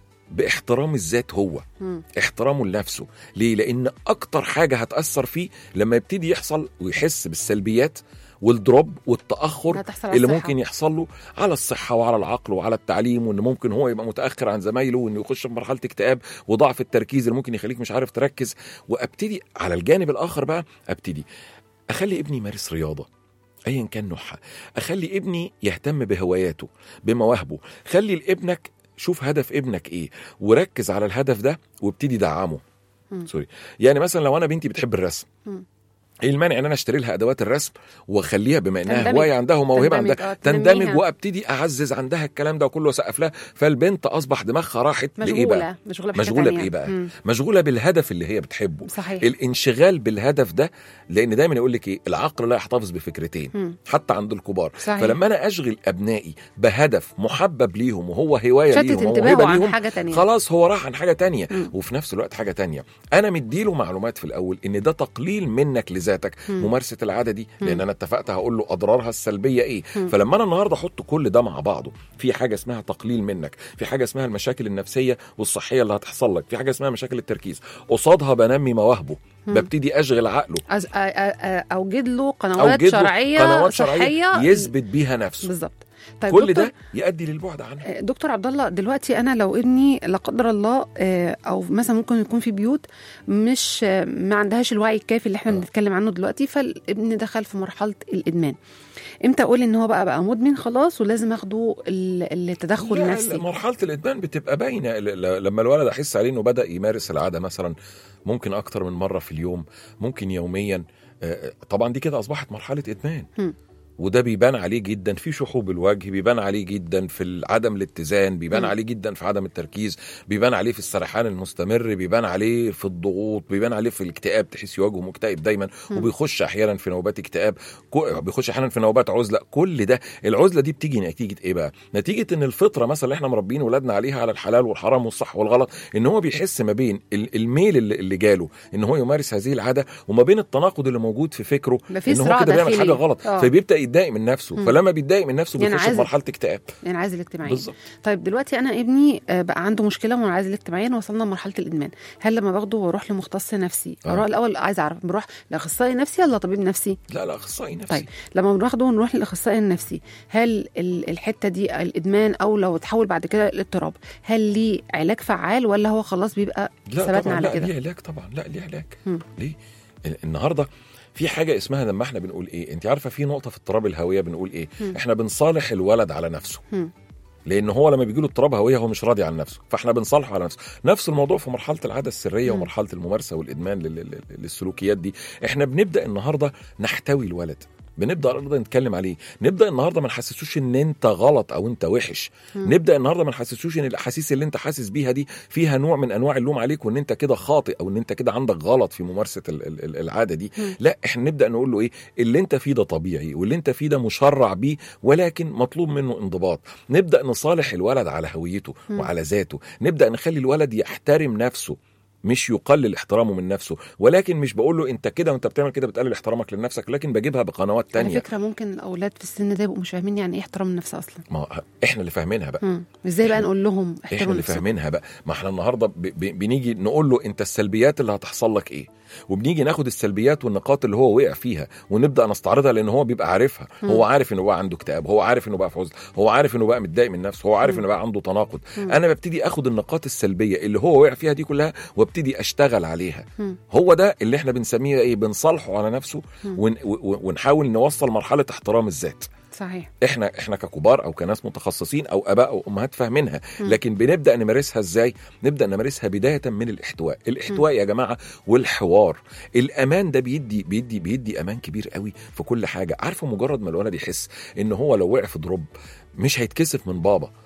باحترام الذات هو مم. احترامه لنفسه ليه لان اكتر حاجه هتاثر فيه لما يبتدي يحصل ويحس بالسلبيات والدروب والتاخر هتحصل على اللي الصحة. ممكن يحصل له على الصحه وعلى العقل وعلى التعليم وان ممكن هو يبقى متاخر عن زمايله وانه يخش في مرحله اكتئاب وضعف التركيز اللي ممكن يخليك مش عارف تركز وابتدي على الجانب الاخر بقى ابتدي اخلي ابني يمارس رياضه ايا كان نوعها اخلي ابني يهتم بهواياته بمواهبه خلي لابنك شوف هدف ابنك ايه وركز على الهدف ده وابتدي دعمه مم. سوري يعني مثلا لو انا بنتي بتحب الرسم مم. ايه المانع ان انا اشتري لها ادوات الرسم واخليها بما انها تندمج. هوايه عندها وموهبه تندمج، عندها آه، تندمج تنميها. وابتدي اعزز عندها الكلام ده كله واسقف لها فالبنت اصبح دماغها راحت لايه بقى مشغوله مشغوله بحاجه مشغوله تانية. بايه بقى مم. مشغوله بالهدف اللي هي بتحبه صحيح الانشغال بالهدف ده لان دايما يقول لك ايه العقل لا يحتفظ بفكرتين مم. حتى عند الكبار صحيح. فلما انا اشغل ابنائي بهدف محبب ليهم وهو هوايه شتت ليهم انتباهه وموهبه عن ليهم حاجه تانية خلاص هو راح عن حاجه تانية مم. وفي نفس الوقت حاجه تانية انا مديله معلومات في الاول ان ده تقليل منك لذاتك مم. ممارسه العاده دي مم. لان انا اتفقت هقول له اضرارها السلبيه ايه مم. فلما انا النهارده احط كل ده مع بعضه في حاجه اسمها تقليل منك في حاجه اسمها المشاكل النفسيه والصحيه اللي هتحصل لك في حاجه اسمها مشاكل التركيز قصادها بنمي مواهبه مم. ببتدي اشغل عقله أز... أ... أ... أ- اوجد له قنوات اوجد له شرعيه قنوات صحيه شرعيه يثبت بيها نفسه بالظبط طيب كل دكتور، ده يؤدي للبعد عنها دكتور عبد الله دلوقتي انا لو ابني لا قدر الله آه، او مثلا ممكن يكون في بيوت مش آه، ما عندهاش الوعي الكافي اللي احنا آه. بنتكلم عنه دلوقتي فالابن دخل في مرحله الادمان امتى اقول ان هو بقى بقى مدمن خلاص ولازم اخده ال- التدخل لا، النفسي لا، مرحله الادمان بتبقى باينه ل- ل- لما الولد احس عليه انه بدا يمارس العاده مثلا ممكن اكتر من مره في اليوم ممكن يوميا آه، طبعا دي كده اصبحت مرحله ادمان هم. وده بيبان عليه جدا في شحوب الوجه بيبان عليه جدا في عدم الاتزان بيبان مم. عليه جدا في عدم التركيز بيبان عليه في السرحان المستمر بيبان عليه في الضغوط بيبان عليه في الاكتئاب تحس وجهه مكتئب دايما مم. وبيخش احيانا في نوبات اكتئاب كو- بيخش احيانا في نوبات عزله كل ده العزله دي بتيجي نتيجه ايه بقى نتيجه ان الفطره مثلا اللي احنا مربيين ولادنا عليها على الحلال والحرام والصح والغلط ان هو بيحس ما بين ال- الميل اللي اللي جاله ان هو يمارس هذه العاده وما بين التناقض اللي موجود في فكره يبقى في ان هو صراع كده بيعمل داخلي. حاجه غلط آه. فبيبدا يتضايق من نفسه مم. فلما بيتضايق من نفسه يعني بيخش في عايز- مرحله اكتئاب يعني عايز الاجتماعي بالظبط طيب دلوقتي انا ابني آه، بقى عنده مشكله منعزل اجتماعيا وصلنا لمرحله الادمان هل لما باخده واروح لمختص نفسي آه. اروح الاول عايز اعرف بروح لاخصائي نفسي ولا طبيب نفسي لا لا اخصائي نفسي طيب لما بناخده ونروح للاخصائي النفسي هل ال- الحته دي الادمان او لو تحول بعد كده الاضطراب هل ليه علاج فعال ولا هو خلاص بيبقى لا ثبتنا طبعا على لا كده ليه علاج طبعا لا ليه علاج مم. ليه ال- النهارده في حاجه اسمها لما احنا بنقول ايه انت عارفه في نقطه في اضطراب الهويه بنقول ايه مم. احنا بنصالح الولد على نفسه مم. لان هو لما بيجي له اضطراب هويه هو مش راضي عن نفسه فاحنا بنصالحه على نفسه نفس الموضوع في مرحله العاده السريه مم. ومرحله الممارسه والادمان لل- لل- للسلوكيات دي احنا بنبدا النهارده نحتوي الولد بنبدا النهارده نتكلم عليه نبدا النهارده ما نحسسوش ان انت غلط او انت وحش مم. نبدا النهارده ما نحسسوش ان الاحاسيس اللي انت حاسس بيها دي فيها نوع من انواع اللوم عليك وان انت كده خاطئ او ان انت كده عندك غلط في ممارسه ال- ال- ال- العاده دي مم. لا احنا نبدا نقول له ايه اللي انت فيه ده طبيعي واللي انت فيه ده مشرع بيه ولكن مطلوب منه انضباط نبدا نصالح الولد على هويته مم. وعلى ذاته نبدا نخلي الولد يحترم نفسه مش يقلل احترامه من نفسه ولكن مش بقول له انت كده وانت بتعمل كده بتقلل احترامك لنفسك لكن بجيبها بقنوات على تانية فكره ممكن الاولاد في السن ده يبقوا مش فاهمين يعني ايه احترام النفس اصلا ما هو احنا اللي فاهمينها بقى مم. ازاي بقى نقول لهم احنا احترموا اللي نفسكم فاهمينها بقى ما احنا النهارده ب... ب... بنيجي نقول له انت السلبيات اللي هتحصل لك ايه وبنيجي ناخد السلبيات والنقاط اللي هو وقع فيها ونبدا نستعرضها لان هو بيبقى عارفها مم. هو عارف انه بقى عنده اكتئاب هو عارف انه بقى في عزله هو عارف انه بقى متضايق من نفسه هو عارف مم. انه بقى عنده تناقض مم. انا ببتدي اخد النقاط السلبيه اللي هو وقع فيها دي كلها وابتدي اشتغل عليها مم. هو ده اللي احنا بنسميه ايه بنصالحه على نفسه مم. ون... و- ونحاول نوصل مرحله احترام الذات صحيح احنا احنا ككبار او كناس متخصصين او اباء او امهات فاهمينها مم. لكن بنبدا نمارسها ازاي نبدا نمارسها بدايه من الاحتواء الاحتواء يا جماعه والحوار الامان ده بيدي بيدي بيدي امان كبير قوي في كل حاجه عارفه مجرد ما الولد يحس ان هو لو وقع في دروب مش هيتكسف من بابا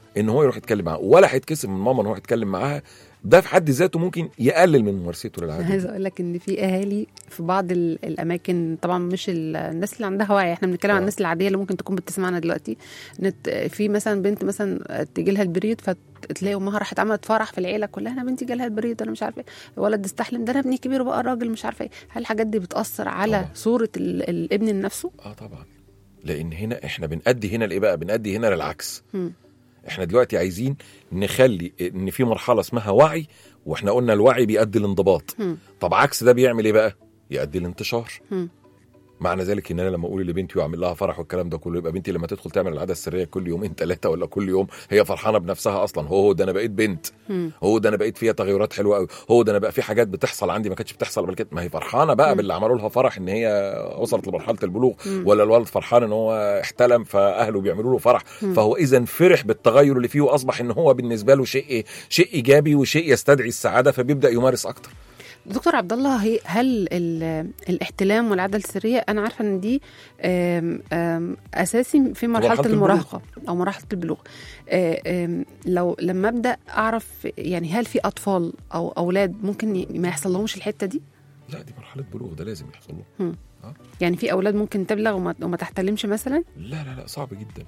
ان هو يروح يتكلم معاها ولا هيتكسف من ماما ان هو يتكلم معاها ده في حد ذاته ممكن يقلل من ممارسته للعاده دي. عايزه اقول لك ان في اهالي في بعض ال- الاماكن طبعا مش ال- الناس اللي عندها وعي احنا بنتكلم عن آه. الناس العاديه اللي ممكن تكون بتسمعنا دلوقتي نت في مثلا بنت مثلا تيجي لها البريد فتلاقي امها راحت عملت فرح في العيله كلها انا بنتي جالها البريد انا مش عارفه ايه الولد استحلم ده انا ابني كبير وبقى راجل مش عارفه ايه هل الحاجات دي بتاثر على طبعا. صوره ال- الابن نفسه اه طبعا لان هنا احنا بنأدي هنا لايه بقى بنأدي هنا للعكس مم. احنا دلوقتي عايزين نخلي ان في مرحله اسمها وعي واحنا قلنا الوعي بيؤدي الانضباط مم. طب عكس ده بيعمل ايه بقى يؤدي الانتشار مم. معنى ذلك ان انا لما اقول لبنتي واعمل لها فرح والكلام ده كله يبقى بنتي لما تدخل تعمل العاده السريه كل يومين ثلاثه ولا كل يوم هي فرحانه بنفسها اصلا هو هو ده انا بقيت بنت مم. هو ده انا بقيت فيها تغيرات حلوه قوي هو ده انا بقى في حاجات بتحصل عندي ما كانتش بتحصل قبل كده ما هي فرحانه بقى مم. باللي عملوا لها فرح ان هي وصلت لمرحله البلوغ مم. ولا الولد فرحان ان هو احتلم فاهله بيعملوا له فرح مم. فهو اذا فرح بالتغير اللي فيه واصبح ان هو بالنسبه له شيء شيء ايجابي وشيء يستدعي السعاده فبيبدا يمارس اكتر دكتور عبد الله هي هل ال- الاحتلام والعاده السريه انا عارفه ان دي آم، آم، اساسي في مرحله, مرحلة البلوغ. المراهقه او مرحله البلوغ آه، آم، لو لما ابدا اعرف يعني هل في اطفال او اولاد ممكن ي- ما يحصل لهمش الحته دي لا دي مرحله بلوغ ده لازم يحصل له يعني في اولاد ممكن تبلغ وما, وما تحتلمش مثلا لا لا لا صعب جدا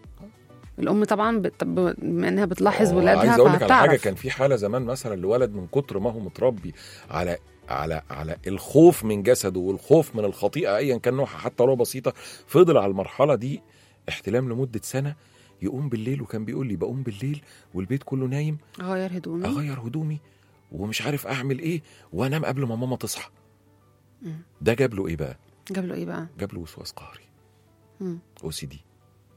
الام طبعا بت- بما انها بتلاحظ آه، ولادها عايز اقول لك على حاجه فهتعرف. كان في حاله زمان مثلا لولد من كتر ما هو متربي على على على الخوف من جسده والخوف من الخطيئه ايا كان نوعها حتى لو بسيطه فضل على المرحله دي احتلام لمده سنه يقوم بالليل وكان بيقول لي بقوم بالليل والبيت كله نايم غير هدومي اغير هدومي ومش عارف اعمل ايه وانام قبل ما ماما تصحى مم. ده جاب له ايه بقى جاب له ايه بقى جاب له وسواس قهري مم. او سي دي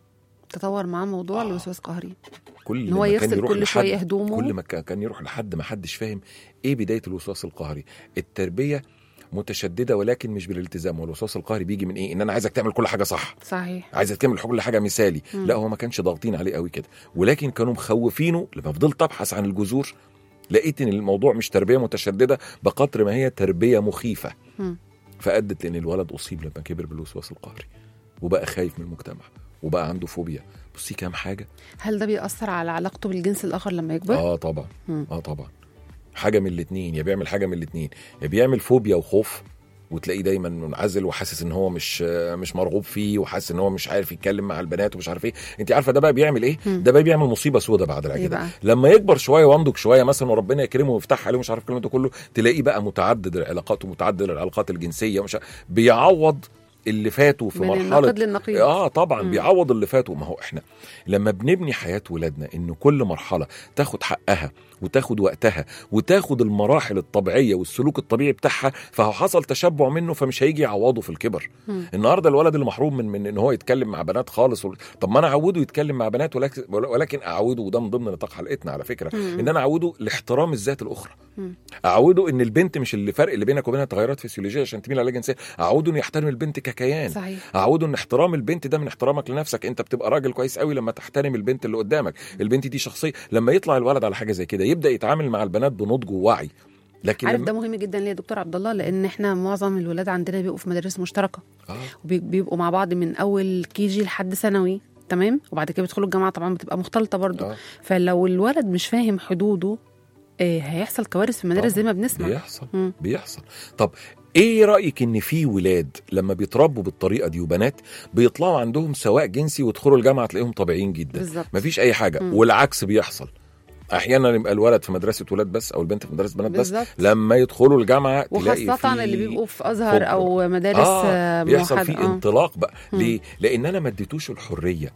تطور معاه موضوع آه. الوسواس قهري كل ان هو ما كان يغسل يروح كل لحد- شويه هدومه كل ما كان كان يروح لحد ما حدش فاهم ايه بدايه الوسواس القهري التربيه متشدده ولكن مش بالالتزام والوسواس القهري بيجي من ايه ان انا عايزك تعمل كل حاجه صح صحيح عايزك تعمل كل حاجه مثالي مم. لا هو ما كانش ضاغطين عليه قوي كده ولكن كانوا مخوفينه لما فضلت ابحث عن الجذور لقيت ان الموضوع مش تربيه متشدده بقدر ما هي تربيه مخيفه مم. فادت لان الولد اصيب لما كبر بالوسواس القهري وبقى خايف من المجتمع وبقى عنده فوبيا بصي كام حاجه هل ده بيأثر على علاقته بالجنس الآخر لما يكبر؟ اه طبعا مم. اه طبعا حاجه من الاثنين يا بيعمل حاجه من الاثنين يا بيعمل فوبيا وخوف وتلاقيه دايما منعزل وحاسس ان هو مش مش مرغوب فيه وحاسس ان هو مش عارف يتكلم مع البنات ومش عارف ايه انت عارفه ده بقى بيعمل ايه مم. ده بقى بيعمل مصيبه سودة بعد إيه كده بقى؟ لما يكبر شويه وينضج شويه مثلا وربنا يكرمه ويفتح عليه مش عارف الكلام ده كله تلاقيه بقى متعدد العلاقات ومتعدد العلاقات الجنسيه ومش عارف- بيعوض اللي فاته في من مرحله النقيض للنقيض اه طبعا مم. بيعوض اللي فاته ما هو احنا لما بنبني حياه ولادنا ان كل مرحله تاخد حقها وتاخد وقتها وتاخد المراحل الطبيعيه والسلوك الطبيعي بتاعها فهو حصل تشبع منه فمش هيجي يعوضه في الكبر مم. النهارده الولد اللي محروم من من ان هو يتكلم مع بنات خالص و... طب ما انا اعوده يتكلم مع بنات ولكن ولكن اعوده وده من ضمن نطاق حلقتنا على فكره مم. ان انا اعوده لاحترام الذات الاخرى مم. اعوده ان البنت مش اللي فرق اللي بينك وبينها تغيرات فسيولوجيه عشان تميل على جنسيه اعوده انه يحترم البنت ككيان صحيح اعوده ان احترام البنت ده من احترامك لنفسك انت بتبقى راجل كويس قوي لما تحترم البنت اللي قدامك البنت دي شخصيه لما يطلع الولد على حاجه زي كده يبدا يتعامل مع البنات بنضج ووعي لكن عارف لما... ده مهم جدا ليه يا دكتور عبد الله لان احنا معظم الولاد عندنا بيبقوا في مدارس مشتركه آه. وبي- بيبقوا مع بعض من اول كي جي لحد ثانوي تمام وبعد كده بيدخلوا الجامعه طبعا بتبقى مختلطه برضو آه. فلو الولد مش فاهم حدوده آه هيحصل كوارث في المدارس طبعاً. زي ما بنسمع بيحصل مم. بيحصل طب ايه رايك ان في ولاد لما بيتربوا بالطريقه دي وبنات بيطلعوا عندهم سواء جنسي ويدخلوا الجامعه تلاقيهم طبيعيين جدا بالظبط مفيش اي حاجه مم. والعكس بيحصل احيانا يبقى الولد في مدرسه ولاد بس او البنت في مدرسه بنات بس بالظبط لما يدخلوا الجامعه تلاقي وخاصة في اللي بيبقوا في أزهر فوق- أو مدارس آه آه بيحصل موحدة. فيه آه. انطلاق بقى مم. ليه لان انا ما اديتوش الحريه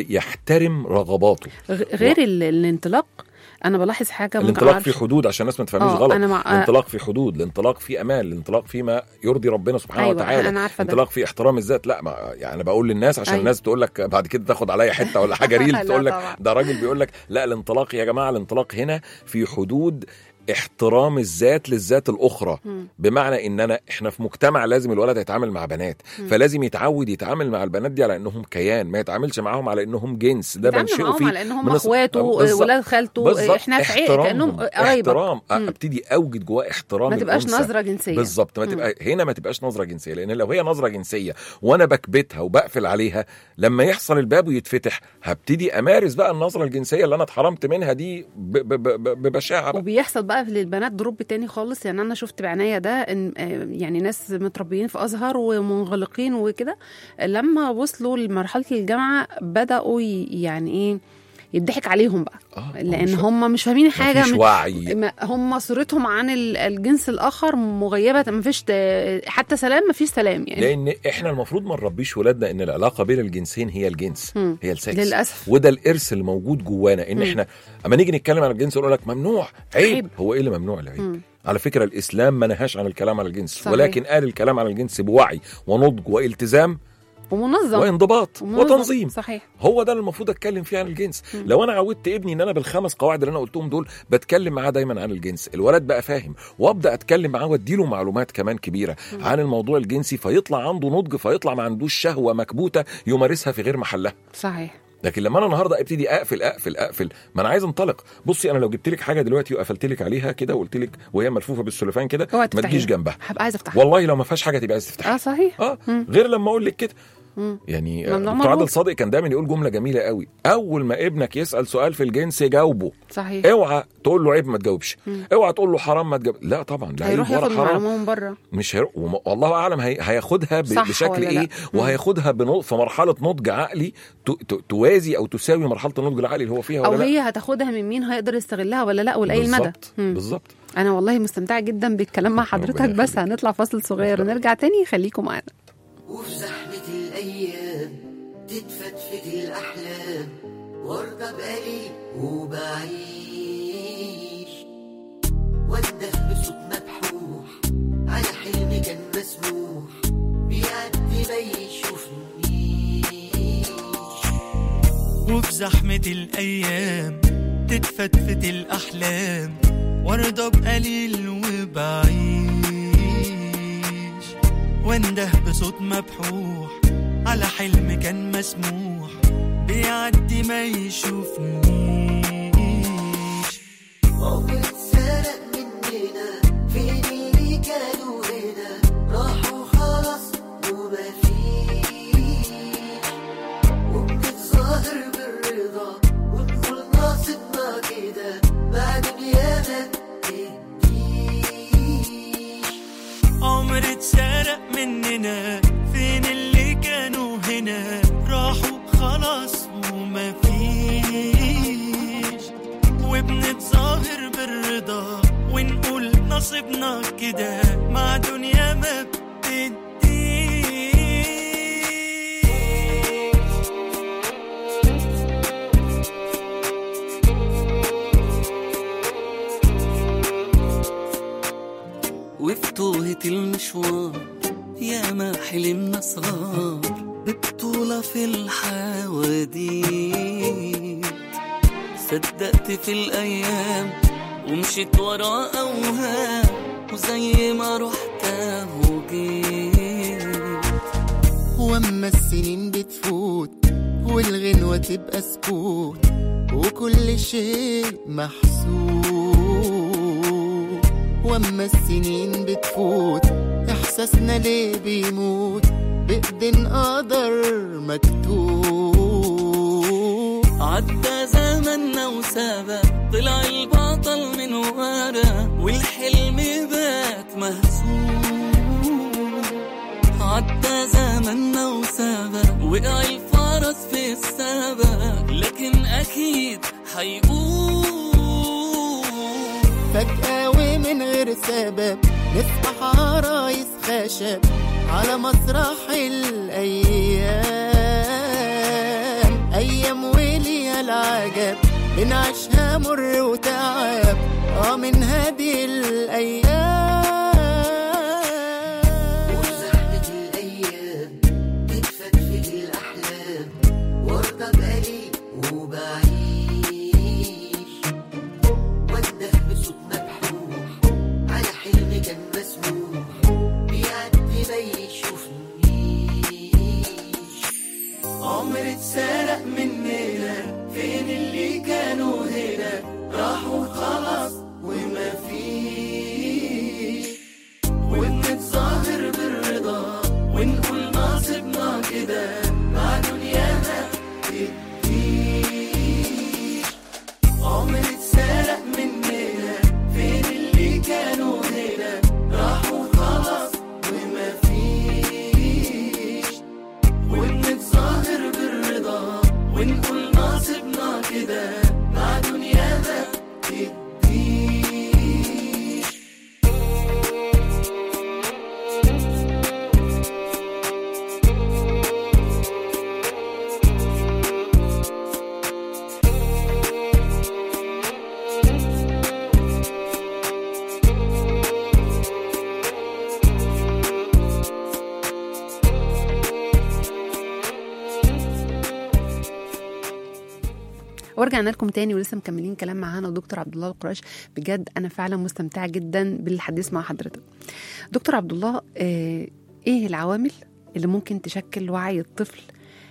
يحترم رغباته غ- غير ال- الانطلاق أنا بلاحظ حاجة ممكن الانطلاق معرفش- في حدود عشان الناس ما تفهمنيش آه، غلط أنا مع- آه. الانطلاق في حدود الانطلاق في امان الانطلاق فيما يرضي ربنا سبحانه أيوة وتعالى أنا عارفة ده انطلاق في احترام الذات لا ما يعني انا بقول للناس عشان أيوة. الناس تقول لك بعد كده تاخد عليا حته ولا حاجه لا ريل تقول لك طبعا. ده راجل بيقول لك لا الانطلاق يا جماعه الانطلاق هنا في حدود احترام الذات للذات الاخرى مم. بمعنى ان انا احنا في مجتمع لازم الولد يتعامل مع بنات مم. فلازم يتعود يتعامل مع البنات دي على انهم كيان ما يتعاملش معاهم على انهم جنس ده بيتعاملوا بنشئه معاهم فيه على انهم من الص- اخواته بالظبط. ولاد خالته بالظبط. احنا في عيله احترامهم. كانهم قرايبك احترام مم. ابتدي اوجد جواه احترام ما تبقاش الأنثى. نظره جنسيه بالظبط ما مم. تبقى هنا ما تبقاش نظره جنسيه لان لو هي نظره جنسيه وانا بكبتها وبقفل عليها لما يحصل الباب ويتفتح هبتدي امارس بقى النظره الجنسيه اللي انا اتحرمت منها دي ب- ب- ب- ببشاعه بقى. وبيحصل بقى للبنات دروب تاني خالص يعني انا شفت بعناية ده ان آه، يعني ناس متربيين في ازهر ومنغلقين وكده لما وصلوا لمرحله الجامعه بداوا ي- يعني ايه يضحك عليهم بقى آه، لان مش- هم مش فاهمين حاجه مفيش من- وعي ما- هم صورتهم عن ال- الجنس الاخر مغيبه ما فيش حتى سلام ما فيش سلام يعني لان احنا المفروض ما نربيش ولادنا ان العلاقه بين الجنسين هي الجنس مم. هي السكس للاسف وده الارث اللي موجود جوانا ان مم. احنا اما نيجي نتكلم عن الجنس يقول لك ممنوع عيب. عيب. هو ايه اللي ممنوع العيب مم. على فكره الاسلام ما نهاش عن الكلام عن الجنس صحيح. ولكن قال الكلام عن الجنس بوعي ونضج والتزام ومنظم وانضباط ومنظم. وتنظيم صحيح هو ده اللي المفروض اتكلم فيه عن الجنس مم. لو انا عودت ابني ان انا بالخمس قواعد اللي انا قلتهم دول بتكلم معاه دايما عن الجنس الولد بقى فاهم وابدا اتكلم معاه واديله معلومات كمان كبيره مم. عن الموضوع الجنسي فيطلع عنده نضج فيطلع ما عندوش شهوه مكبوته يمارسها في غير محلها صحيح لكن لما انا النهارده ابتدي اقفل اقفل اقفل ما انا عايز انطلق بصي انا لو جبت لك حاجه دلوقتي وقفلت لك عليها كده وقلت لك وهي ملفوفه بالسلوفان كده اوعى ما تفتحيها. تجيش جنبها هبقى عايزه افتحها والله لو ما فيهاش حاجه تبقى عايز تفتحها اه صحيح اه مم. غير لما اقول لك كده مم. يعني ممنوع دكتور مرغوب. عادل صادق كان دايما يقول جمله جميله قوي اول ما ابنك يسال سؤال في الجنس جاوبه صحيح اوعى تقول له عيب ما تجاوبش مم. اوعى تقول له حرام ما تجاوب لا طبعا لا هيروح عيب ولا ياخد حرام معلومه من بره مش هيروح وم- والله اعلم هي... هياخدها ب... صح بشكل ولا لا؟ ايه مم. وهياخدها بنو... في مرحله نضج عقلي ت... ت... توازي او تساوي مرحله النضج العقلي اللي هو فيها او ولا لا هي هتاخدها من مين هيقدر يستغلها ولا لا ولاي المدى بالظبط مم. بالظبط انا والله مستمتعه جدا بالكلام مع حضرتك ربنا بس يخليك. هنطلع فاصل صغير ونرجع تاني خليكم معانا وفي زحمة الأيام تتفتفت الأحلام وارضى بقليل وبعيش وانده بصوت مبحوح على حلم كان مسموح بيعدي ما يشوفنيش وفي زحمة الأيام تتفتفت الأحلام وارضى بقليل وبعيش وانده بصوت مبحوح على حلم كان مسموح بيعدي ما يشوفنيش عمر اتسرق مننا فين اللي كانوا هنا راحوا خلاص ومفيش وبنتظاهر بالرضا ونقول ناصبنا كده بعد دنيا ما بتديش عمر اتسرق مننا فين اللي كانوا هنا راحوا خلاص ومفيش وبنتظاهر بالرضا ونقول نصيبنا كده مع دنيا ما بتديش وفي توهة المشوار يا ما حلمنا صغار ببطولة في الحواديت صدقت في الأيام ومشيت ورا أوهام وزي ما رحت وجيت واما السنين بتفوت والغنوة تبقى سكوت وكل شيء محسوب واما السنين بتفوت احساسنا ليه بيموت بإيدين قدر مكتوب عدى زمننا وسابق طلع البطل من ورا والحلم بات مهزوم عدى زمننا وسابق وقع الفرس في السبق لكن اكيد هيقوم فجأة ومن غير سبب نصبح عرايس خشب على مسرح الأيام أيام وليها العجب بنعيشها مر وتعب اه من هذه الأيام وفي زحمة الأيام تتفتفت الأحلام وارضى بقليل وبعيش وانده بصوت مبحوح ورجعنا لكم تاني ولسه مكملين كلام معانا دكتور عبد الله القراش بجد انا فعلا مستمتعه جدا بالحديث مع حضرتك دكتور عبد الله آه، ايه العوامل اللي ممكن تشكل وعي الطفل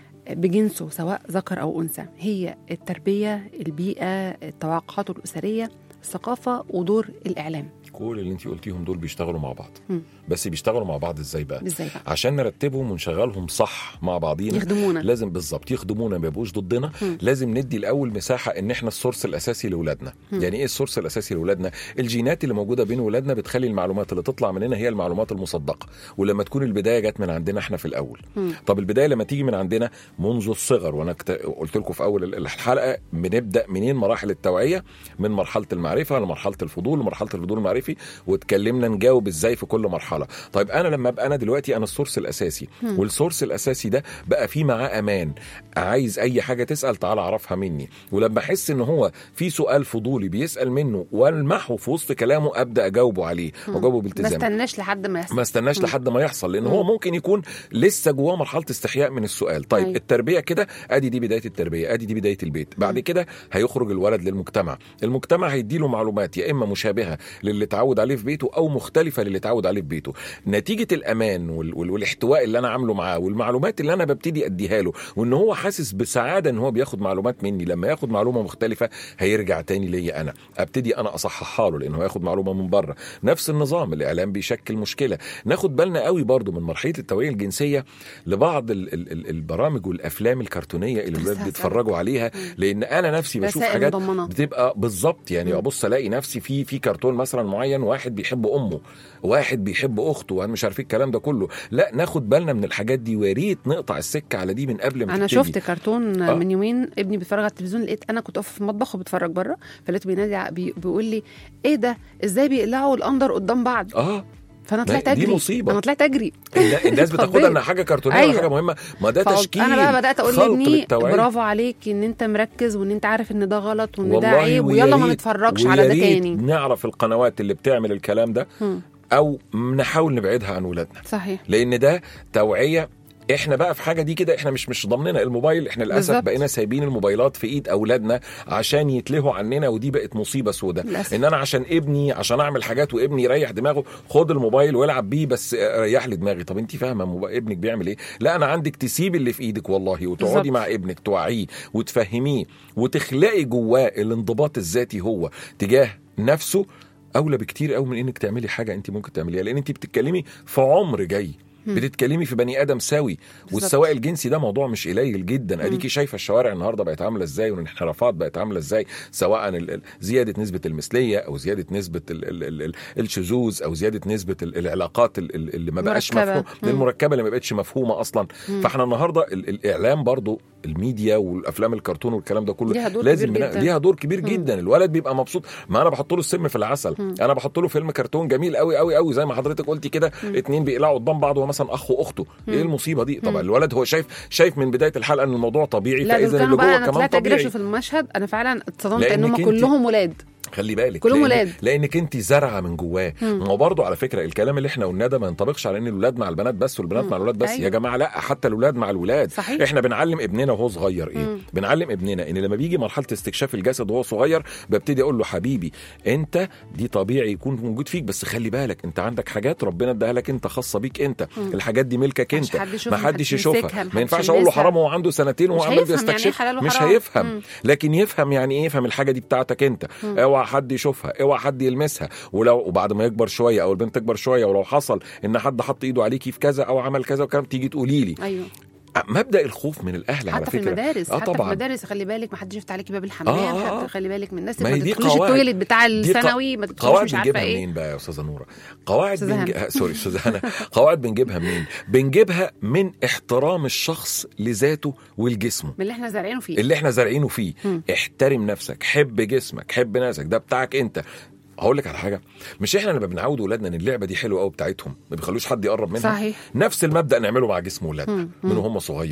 بجنسه سواء ذكر او انثى هي التربيه البيئه التوقعات الاسريه الثقافه ودور الاعلام كل اللي انت قلتيهم دول بيشتغلوا مع بعض مم. بس بيشتغلوا مع بعض ازاي بقى ازاي بقى عشان نرتبهم ونشغلهم صح مع بعضينا يخدمونا لازم بالظبط يخدمونا ما يبقوش ضدنا مم. لازم ندي الاول مساحه ان احنا السورس الاساسي لاولادنا مم. يعني ايه السورس الاساسي لاولادنا الجينات اللي موجوده بين ولادنا بتخلي المعلومات اللي تطلع مننا هي المعلومات المصدقه ولما تكون البدايه جت من عندنا احنا في الاول مم. طب البدايه لما تيجي من عندنا منذ الصغر وانا كت- قلت لكم في اول الحلقه بنبدا منين مراحل التوعيه من مرحله المعرفه لمرحله الفضول لمرحله الفضول المعرفي واتكلمنا نجاوب ازاي في كل مرحله طيب انا لما ابقى انا دلوقتي انا السورس الاساسي مم. والسورس الاساسي ده بقى فيه معاه امان عايز اي حاجه تسال تعال اعرفها مني ولما احس ان هو في سؤال فضولي بيسال منه والمحه في وسط كلامه ابدا اجاوبه عليه مم. واجاوبه ما بالتزام استناش لحد ما يحصل ما استناش مم. لحد ما يحصل لان مم. هو ممكن يكون لسه جواه مرحله استحياء من السؤال طيب أيوة. أيوة. التربيه كده ادي دي بدايه التربيه ادي دي بدايه البيت بعد مم. كده هيخرج الولد للمجتمع المجتمع هيديله معلومات يا اما مشابهه للي اتعود عليه في بيته او مختلفه للي اتعود عليه في بيته نتيجه الامان وال... وال... والاحتواء اللي انا عامله معاه والمعلومات اللي انا ببتدي اديها له وان هو حاسس بسعاده ان هو بياخد معلومات مني لما ياخد معلومه مختلفه هيرجع تاني ليا انا ابتدي انا اصححها له لان هو ياخد معلومه من بره نفس النظام الاعلام بيشكل مشكله ناخد بالنا قوي برضو من مرحله التوعيه الجنسيه لبعض ال ال ال البرامج والافلام الكرتونيه اللي بس الولاد هسألك. بيتفرجوا عليها مم. لان انا نفسي بشوف رسائل حاجات مضمنة. بتبقى بالظبط يعني مم. ابص الاقي نفسي في في كرتون مثلا معين واحد بيحب امه واحد بيحب اخته وانا مش عارف إيه الكلام ده كله لا ناخد بالنا من الحاجات دي ويا ريت نقطع السكه على دي من قبل ما انا تبتدي. شفت كرتون آه. من يومين ابني بيتفرج على التلفزيون لقيت انا كنت واقفه في المطبخ وبتفرج بره فلقيته بينادي ع- بي... بيقول لي ايه ده ازاي بيقلعوا الاندر قدام بعض اه فانا طلعت دي اجري مصيبة. انا طلعت اجري النا- الناس بتاخدها خضيت. انها حاجه كرتونيه أيوة. ولا حاجه مهمه ما ده فقلت- تشكيل انا بقى بدات اقول خلط لابني للتوعية. برافو عليك ان انت مركز وان انت عارف ان ده غلط وان ده والله عيب ويا ويلا ما ريت- نتفرجش ويا على ده ريت تاني نعرف القنوات اللي بتعمل الكلام ده مم. او نحاول نبعدها عن ولادنا صحيح لان ده توعيه احنا بقى في حاجه دي كده احنا مش مش ضامنينها الموبايل احنا للاسف بالظبط. بقينا سايبين الموبايلات في ايد اولادنا عشان يتلهوا عننا ودي بقت مصيبه سوداء للأسف. ان انا عشان ابني عشان اعمل حاجات وابني يريح دماغه خد الموبايل والعب بيه بس ريح لي دماغي طب انت فاهمه موبا- ابنك بيعمل ايه لا انا عندك تسيب اللي في ايدك والله وتقعدي بالظبط. مع ابنك توعيه وتفهميه وتخلقي جواه الانضباط الذاتي هو تجاه نفسه اولى بكتير قوي من انك تعملي حاجه انت ممكن تعمليها لان انت بتتكلمي في عمر جاي بتتكلمي في بني ادم سوي والسواء الجنسي ده موضوع مش قليل جدا اديكي شايفه الشوارع النهارده بقت عامله ازاي والانحرافات بقت عامله ازاي سواء ال- ال- زياده نسبه المثليه او زياده نسبه ال ال ال ال الشذوذ او زياده نسبه ال- العلاقات ال- ال- اللي ما بقاش مركبة. مفهوم مم. المركبه اللي ما بقتش مفهومه اصلا مم. فاحنا النهارده ال- الاعلام برضو الميديا والافلام الكرتون والكلام ده كله ليها دور لازم كبير بنا- جدا. ليها دور كبير مم. جدا الولد بيبقى مبسوط ما انا بحط له السم في العسل مم. انا بحط له فيلم كرتون جميل قوي قوي قوي زي ما حضرتك قلتي كده مم. اتنين بيقلعوا قدام بعض وهو مثلا اخ واخته مم. ايه المصيبه دي طبعا مم. الولد هو شايف شايف من بدايه الحلقه ان الموضوع طبيعي لا دول فاذا اللي كانوا بقى جوه انا كمان طلعت اجري طبيعي اشوف المشهد انا فعلا اتصدمت لأنك ان هم انت- كلهم ولاد خلي بالك كلهم لأن- ولاد. لانك انت زرعه من جواه مم. ما هو برضه على فكره الكلام اللي احنا قلناه ده ما ينطبقش على ان الولاد مع البنات بس والبنات مم. مع الولاد بس أيوة. يا جماعه لا حتى الولاد مع الولاد صحيح. احنا بنعلم ابننا وهو صغير ايه مم. بنعلم ابننا ان لما بيجي مرحله استكشاف الجسد وهو صغير ببتدي اقول له حبيبي انت دي طبيعي يكون موجود فيك بس خلي بالك انت عندك حاجات ربنا اداها لك انت خاصه بيك انت مم. الحاجات دي ملكك محدش انت حد يشوفها، ما حدش محدش يشوفها يمسكها، ما محدش ينفعش اقول له يلمسها. حرام وهو عنده سنتين مش وهو عمال هيفهم يعني إيه بيستكشف حلال مش وحرام. هيفهم مم. لكن يفهم يعني ايه يفهم الحاجه دي بتاعتك انت مم. اوعى حد يشوفها اوعى حد يلمسها ولو وبعد ما يكبر شويه او البنت تكبر شويه ولو حصل ان حد حط ايده عليكي في كذا او عمل كذا وكلام تيجي تقولي لي ايوه مبدا الخوف من الاهل على حتى في فكره المدارس اه حتى في طبعا المدارس خلي بالك ما حدش يفتح عليكي باب الحمام آه، آه، آه. حتى خلي بالك من الناس ما ما هي دي تدخليش قواعد. التويلت بتاع دي ق- الثانوي ما تدخليش قواعد مش عارفه بنجيبها ايه منين بقى يا استاذه نوره قواعد أستاذة بنج... هنا. سوري استاذه هنا قواعد بنجيبها منين بنجيبها من احترام الشخص لذاته ولجسمه من اللي احنا زارعينه فيه اللي احنا زارعينه فيه مم. احترم نفسك حب جسمك حب نفسك ده بتاعك انت هقول لك على حاجه مش احنا لما بنعود ولادنا ان اللعبه دي حلوه قوي بتاعتهم ما بيخلوش حد يقرب منها صحيح نفس المبدا نعمله مع جسم ولادنا مم. من مم. وهم صغيرين مم.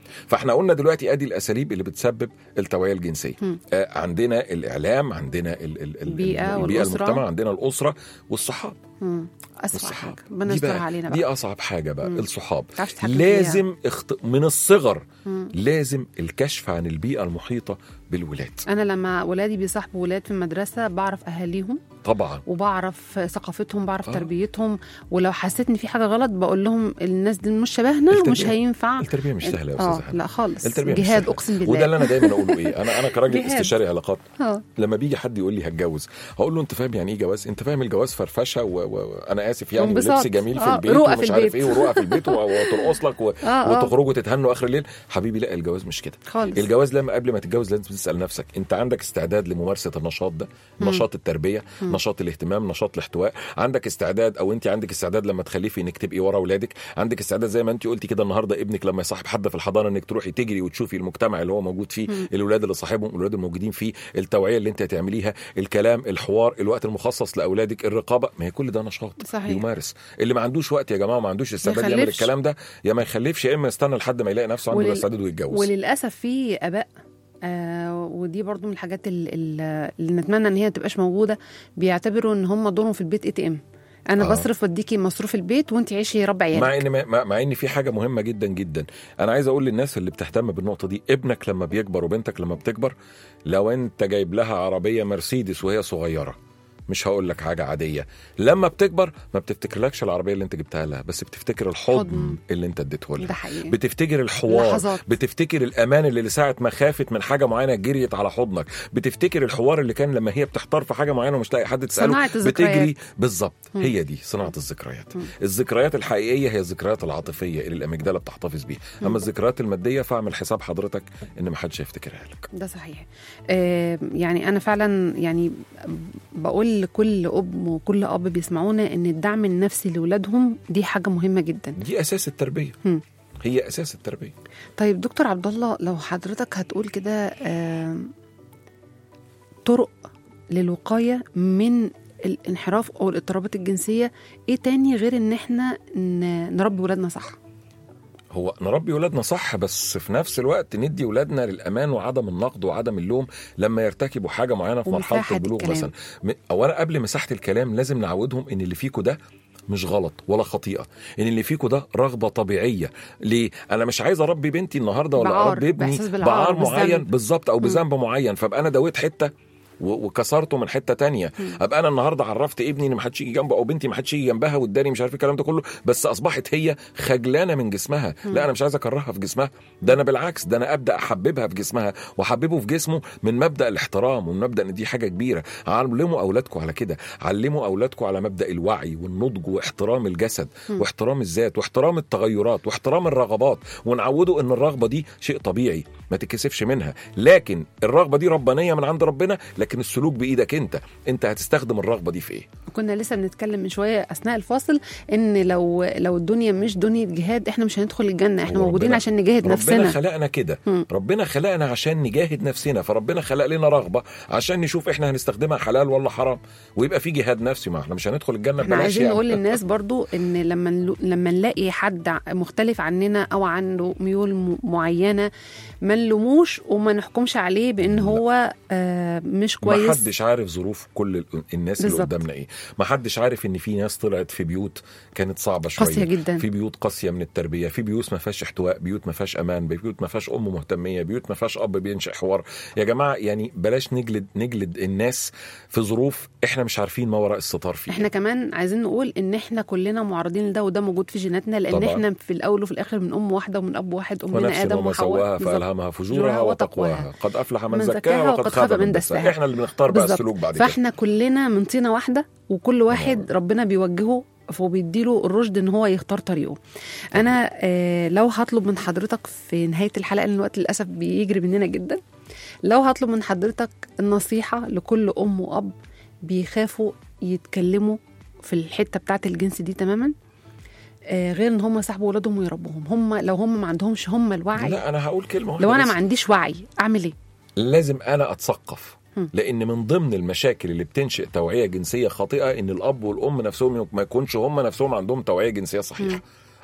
فاحنا قلنا دلوقتي ادي الاساليب اللي بتسبب التوعيه الجنسيه مم. آه عندنا الاعلام عندنا ال ال ال البيئة البيئه والأسرة. المجتمع عندنا الاسره والصحاب مم. اسرع والصحاب حاجه ربنا دي يسترها بقى علينا بقى دي اصعب حاجه بقى مم. الصحاب تعرفش تتحكم لازم اخت... من الصغر مم. لازم الكشف عن البيئه المحيطه بالولاد انا لما ولادي بيصاحبوا ولاد في المدرسه بعرف اهاليهم طبعا وبعرف ثقافتهم بعرف آه. تربيتهم ولو حسيت ان في حاجه غلط بقول لهم الناس دي مش شبهنا التربية- ومش هينفع التربيه مش سهله يا اه استاذه حنان. لا خالص التربيه مش جهاد سهلة. اقسم بالله وده اللي انا دايما اقوله ايه انا انا كراجل جهاد. استشاري علاقات اه لما بيجي حد يقول لي هتجوز هقول له انت فاهم يعني ايه جواز انت فاهم الجواز فرفشه وانا و... وانا اسف يعني وانبساط. ولبس جميل في آه، البيت رؤى في ومش عارف البيت. ايه ورؤى في البيت و- وترقص لك و... آه، آه. وتخرجوا تتهنوا اخر الليل حبيبي لا الجواز مش كده خالص الجواز لما قبل ما تتجوز لازم تسال نفسك انت عندك استعداد لممارسه النشاط ده مم. نشاط التربيه مم. نشاط الاهتمام نشاط الاحتواء عندك استعداد او انت عندك استعداد لما تخلفي انك تبقي ورا اولادك عندك استعداد زي ما انت قلتي كده النهارده ابنك لما يصاحب حد في الحضانه انك تروحي تجري وتشوفي المجتمع اللي هو موجود فيه مم. الاولاد اللي صاحبهم الاولاد الموجودين فيه التوعيه اللي انت هتعمليها الكلام الحوار الوقت المخصص لاولادك الرقابه ما هي كل ده نشاط صحيح. بيمارس اللي ما عندوش وقت يا جماعه وما عندوش استعداد يعمل يخلفش. الكلام ده يا ما يخلفش يا اما يستنى لحد ما يلاقي نفسه عنده ولل- الاستعداد ويتجوز وللاسف في اباء آه ودي برضو من الحاجات ال- ال- اللي نتمنى ان هي ما تبقاش موجوده بيعتبروا ان هم دورهم في البيت اي تي ام انا آه. آه. بصرف واديكي مصروف البيت وانت عيشي ربع عيالك مع ان مع, مع ان في حاجه مهمه جدا جدا انا عايز اقول للناس اللي بتهتم بالنقطه دي ابنك لما بيكبر وبنتك لما بتكبر لو انت جايب لها عربيه مرسيدس وهي صغيره مش هقول لك حاجه عاديه لما بتكبر ما بتفتكرلكش العربيه اللي انت جبتها لها بس بتفتكر الحضن حضن. اللي انت اديته لها ده حقيقي بتفتكر الحوار لحظات. بتفتكر الامان اللي لساعه ما خافت من حاجه معينه جريت على حضنك بتفتكر الحوار اللي كان لما هي بتحتار في حاجه معينه ومش لاقي حد تساله صناعة الذكريات. بتجري بالظبط مم. هي دي صناعه الذكريات مم. الذكريات الحقيقيه هي الذكريات العاطفيه اللي الاميجدالا بتحتفظ بيها مم. اما الذكريات الماديه فاعمل حساب حضرتك ان ما حدش هيفتكرها لك ده صحيح آه يعني انا فعلا يعني بقول لكل ام وكل اب بيسمعونا ان الدعم النفسي لاولادهم دي حاجه مهمه جدا دي اساس التربيه مم. هي اساس التربيه طيب دكتور عبد الله لو حضرتك هتقول كده آه طرق للوقايه من الانحراف او الاضطرابات الجنسيه ايه تاني غير ان احنا ن- نربي ولادنا صح هو نربي ولادنا صح بس في نفس الوقت ندي ولادنا للامان وعدم النقد وعدم اللوم لما يرتكبوا حاجه معينه في مرحله ومساحة البلوغ الكلام. مثلا م- اولا قبل مساحه الكلام لازم نعودهم ان اللي فيكوا ده مش غلط ولا خطيئه ان اللي فيكوا ده رغبه طبيعيه ليه انا مش عايز اربي بنتي النهارده ولا بعار، اربي ابني بإحساس بالعار، بعار معين بالذنب. بالظبط او بذنب معين فابقى انا دويت حته و- وكسرته من حته تانية ابقى انا النهارده عرفت ابني ان ما حدش يجي جنبه او بنتي ما حدش يجي جنبها واداني مش عارف إيه الكلام ده كله بس اصبحت هي خجلانه من جسمها لا انا مش عايز اكرهها في جسمها ده انا بالعكس ده انا ابدا احببها في جسمها واحببه في جسمه من مبدا الاحترام ومن مبدا ان دي حاجه كبيره علموا اولادكم على كده علموا اولادكم على مبدا الوعي والنضج واحترام الجسد واحترام الذات واحترام التغيرات واحترام الرغبات ونعوده ان الرغبه دي شيء طبيعي ما تتكسفش منها لكن الرغبه دي ربانيه من عند ربنا لكن السلوك بايدك انت انت هتستخدم الرغبه دي في ايه كنا لسه بنتكلم من شويه اثناء الفاصل ان لو لو الدنيا مش دنيا جهاد احنا مش هندخل الجنه احنا هو موجودين ربنا- عشان نجاهد ربنا نفسنا خلقنا كده مم. ربنا خلقنا عشان نجاهد نفسنا فربنا خلق لنا رغبه عشان نشوف احنا هنستخدمها حلال ولا حرام ويبقى في جهاد نفسي ما احنا مش هندخل الجنه احنا ببلاش عايزين يعني. نقول للناس برضو ان لما نلو- لما نلاقي حد ع- مختلف عننا او عنده ميول م- معينه ما نلوموش وما نحكمش عليه بان هو آه مش ما كويس حدش عارف ظروف كل ال- الناس بالظبط. اللي قدامنا ايه ما حدش عارف ان في ناس طلعت في بيوت كانت صعبه شويه قاسية جدا. في بيوت قاسيه من التربيه في بيوت ما فيهاش احتواء بيوت ما فيهاش امان بيوت ما فيهاش ام مهتميه بيوت ما فيهاش اب بينشئ حوار يا جماعه يعني بلاش نجلد نجلد الناس في ظروف احنا مش عارفين ما وراء الستار فيها احنا كمان عايزين نقول ان احنا كلنا معرضين لده وده موجود في جيناتنا لان طبعا. احنا في الاول وفي الاخر من ام واحده ومن اب واحد امنا ونفس ادم وما وحواء سواها بالظبط. فالهمها فجورها وتقواها قد افلح من, من زكاها وقد خاب من دساها احنا اللي بنختار بقى بالظبط. السلوك بعد كده فاحنا كلنا من طينه واحده وكل واحد ربنا بيوجهه وبيديله الرشد ان هو يختار طريقه انا آه لو هطلب من حضرتك في نهايه الحلقه لان الوقت للاسف بيجري مننا جدا لو هطلب من حضرتك النصيحه لكل ام واب بيخافوا يتكلموا في الحته بتاعت الجنس دي تماما آه غير ان هم يصاحبوا ولادهم ويربوهم هم لو هم ما عندهمش هم الوعي لا انا هقول كلمه واحده لو انا بس. ما عنديش وعي اعمل ايه لازم انا اتثقف هم. لان من ضمن المشاكل اللي بتنشئ توعيه جنسيه خاطئه ان الاب والام نفسهم ما يكونش هم نفسهم عندهم توعيه جنسيه صحيحه هم.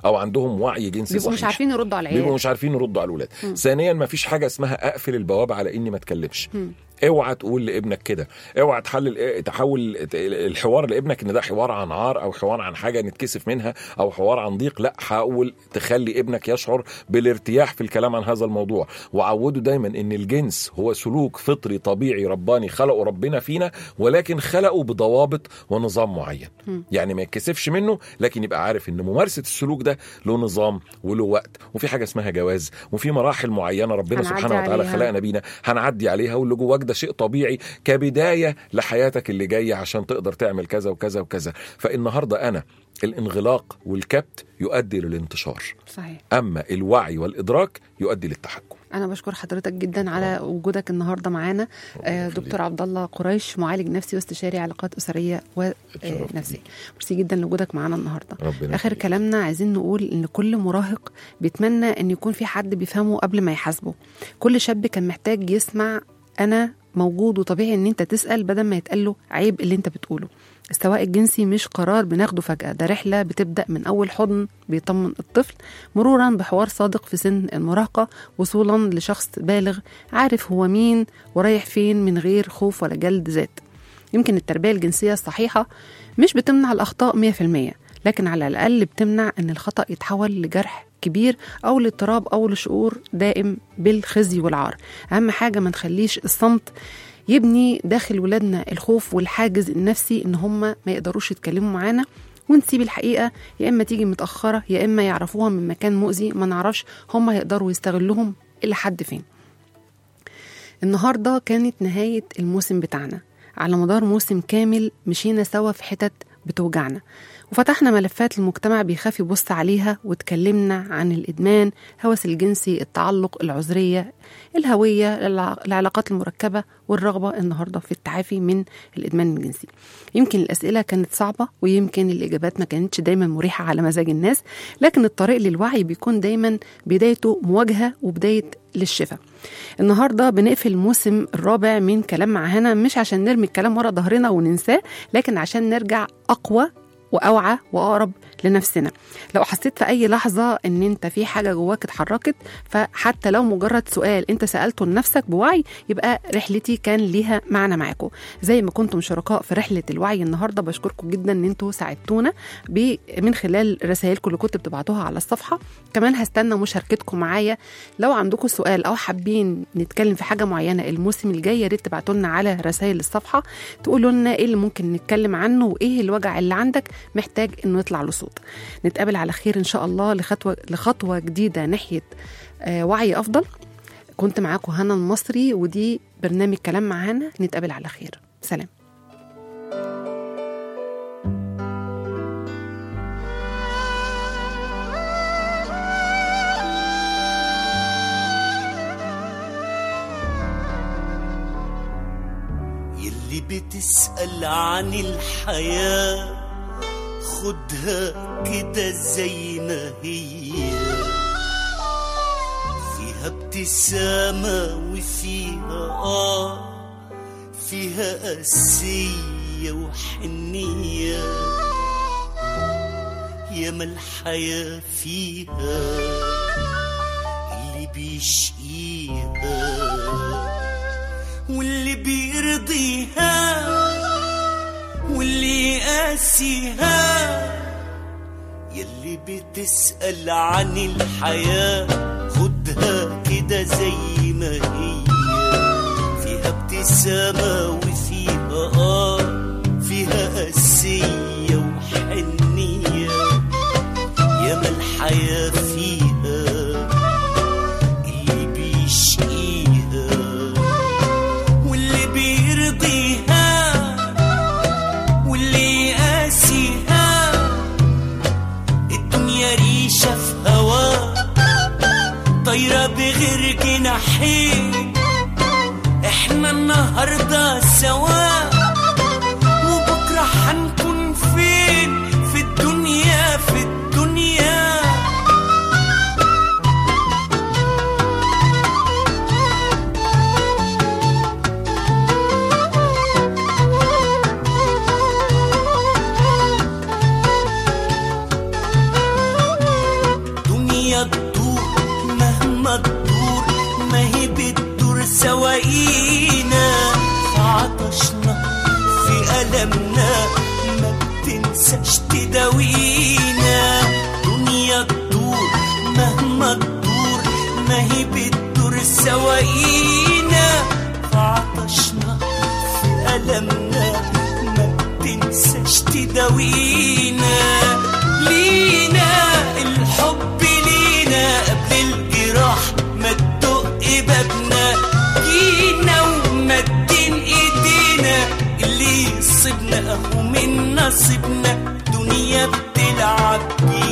او عندهم وعي جنسي بيبقوا مش صحيح. عارفين يردوا على بيبقوا العيال مش عارفين يردوا على الاولاد مم. ثانيا ما فيش حاجه اسمها اقفل البوابه على اني ما اتكلمش مم. اوعى تقول لابنك كده اوعى تحلل تحول الحوار لابنك ان ده حوار عن عار او حوار عن حاجه نتكسف منها او حوار عن ضيق لا حاول تخلي ابنك يشعر بالارتياح في الكلام عن هذا الموضوع وعوده دايما ان الجنس هو سلوك فطري طبيعي رباني خلقه ربنا فينا ولكن خلقه بضوابط ونظام معين مم. يعني ما يتكسفش منه لكن يبقى عارف ان ممارسه السلوك ده له نظام وله وقت وفي حاجه اسمها جواز وفي مراحل معينه ربنا هنعدي سبحانه وتعالى عليها. خلقنا بينا هنعدي عليها واللي جواك ده شيء طبيعي كبدايه لحياتك اللي جايه عشان تقدر تعمل كذا وكذا وكذا فالنهارده انا الانغلاق والكبت يؤدي للانتشار صحيح اما الوعي والادراك يؤدي للتحكم انا بشكر حضرتك جدا على وجودك النهارده معانا آه، دكتور عبد الله قريش معالج نفسي واستشاري علاقات اسريه اتشرفت ونفسيه ميرسي جدا لوجودك معانا النهارده ربنا اخر يخليك. كلامنا عايزين نقول ان كل مراهق بيتمنى ان يكون في حد بيفهمه قبل ما يحاسبه كل شاب كان محتاج يسمع انا موجود وطبيعي ان انت تسال بدل ما يتقال له عيب اللي انت بتقوله السواء الجنسي مش قرار بناخده فجأة ده رحلة بتبدأ من أول حضن بيطمن الطفل مرورا بحوار صادق في سن المراهقة وصولا لشخص بالغ عارف هو مين ورايح فين من غير خوف ولا جلد ذات يمكن التربية الجنسية الصحيحة مش بتمنع الأخطاء 100% لكن على الأقل بتمنع أن الخطأ يتحول لجرح كبير أو لاضطراب أو لشعور دائم بالخزي والعار أهم حاجة ما نخليش الصمت يبني داخل ولادنا الخوف والحاجز النفسي ان هم ما يقدروش يتكلموا معانا ونسيب الحقيقه يا اما تيجي متاخره يا اما يعرفوها من مكان مؤذي ما نعرفش هم يقدروا يستغلوهم الى حد فين النهارده كانت نهايه الموسم بتاعنا على مدار موسم كامل مشينا سوا في حتت بتوجعنا وفتحنا ملفات المجتمع بيخاف يبص عليها واتكلمنا عن الإدمان هوس الجنسي التعلق العذرية الهوية الع- العلاقات المركبة والرغبة النهاردة في التعافي من الإدمان الجنسي يمكن الأسئلة كانت صعبة ويمكن الإجابات ما كانتش دايما مريحة على مزاج الناس لكن الطريق للوعي بيكون دايما بدايته مواجهة وبداية للشفاء النهارده بنقفل الموسم الرابع من كلام مع هنا مش عشان نرمي الكلام ورا ظهرنا وننساه لكن عشان نرجع اقوى واوعى واقرب لنفسنا لو حسيت في اي لحظه ان انت في حاجه جواك اتحركت فحتى لو مجرد سؤال انت سالته لنفسك بوعي يبقى رحلتي كان ليها معنى معاكم زي ما كنتم شركاء في رحله الوعي النهارده بشكركم جدا ان انتوا ساعدتونا ب- من خلال رسائلكم اللي كنتوا بتبعتوها على الصفحه كمان هستنى مشاركتكم معايا لو عندكم سؤال او حابين نتكلم في حاجه معينه الموسم الجاي يا ريت تبعتوا لنا على رسائل الصفحه تقولوا لنا ايه اللي ممكن نتكلم عنه وايه الوجع اللي عندك محتاج انه يطلع له صوت نتقابل على خير ان شاء الله لخطوه لخطوه جديده ناحيه آه وعي افضل كنت معاكم هنا المصري ودي برنامج كلام مع هنا نتقابل على خير سلام يلي بتسأل عن الحياة خدها كده زي ما هي فيها ابتسامة وفيها آه فيها قاسية وحنية ياما الحياة فيها اللي بيشقيها واللي بيرضيها واللي يقاسيها يلي بتسأل عن الحياة خدها كده زي ما هي فيها ابتسامة وفيها آه فيها قاسية وحنية ياما الحياة فيها اللي بيشقيها واللي بيرضيها واللي يقاسيها الدنيا ريشة في هوا طايرة بغير جناحين احنا النهاردة سوا وبكرة هنكون فين في الدنيا في الدنيا ألمنا ما تنساش تداوينا دنيا تدور مهما تدور ما هي بتدور سواقينا فعطشنا في ألمنا ما تنساش تداوينا لينا الحب لينا قبل الجراح ما تدق بابنا جينا ومدين ايدينا اللي يصيبنا اهو من نصيبنا دنيا بتلعب بينا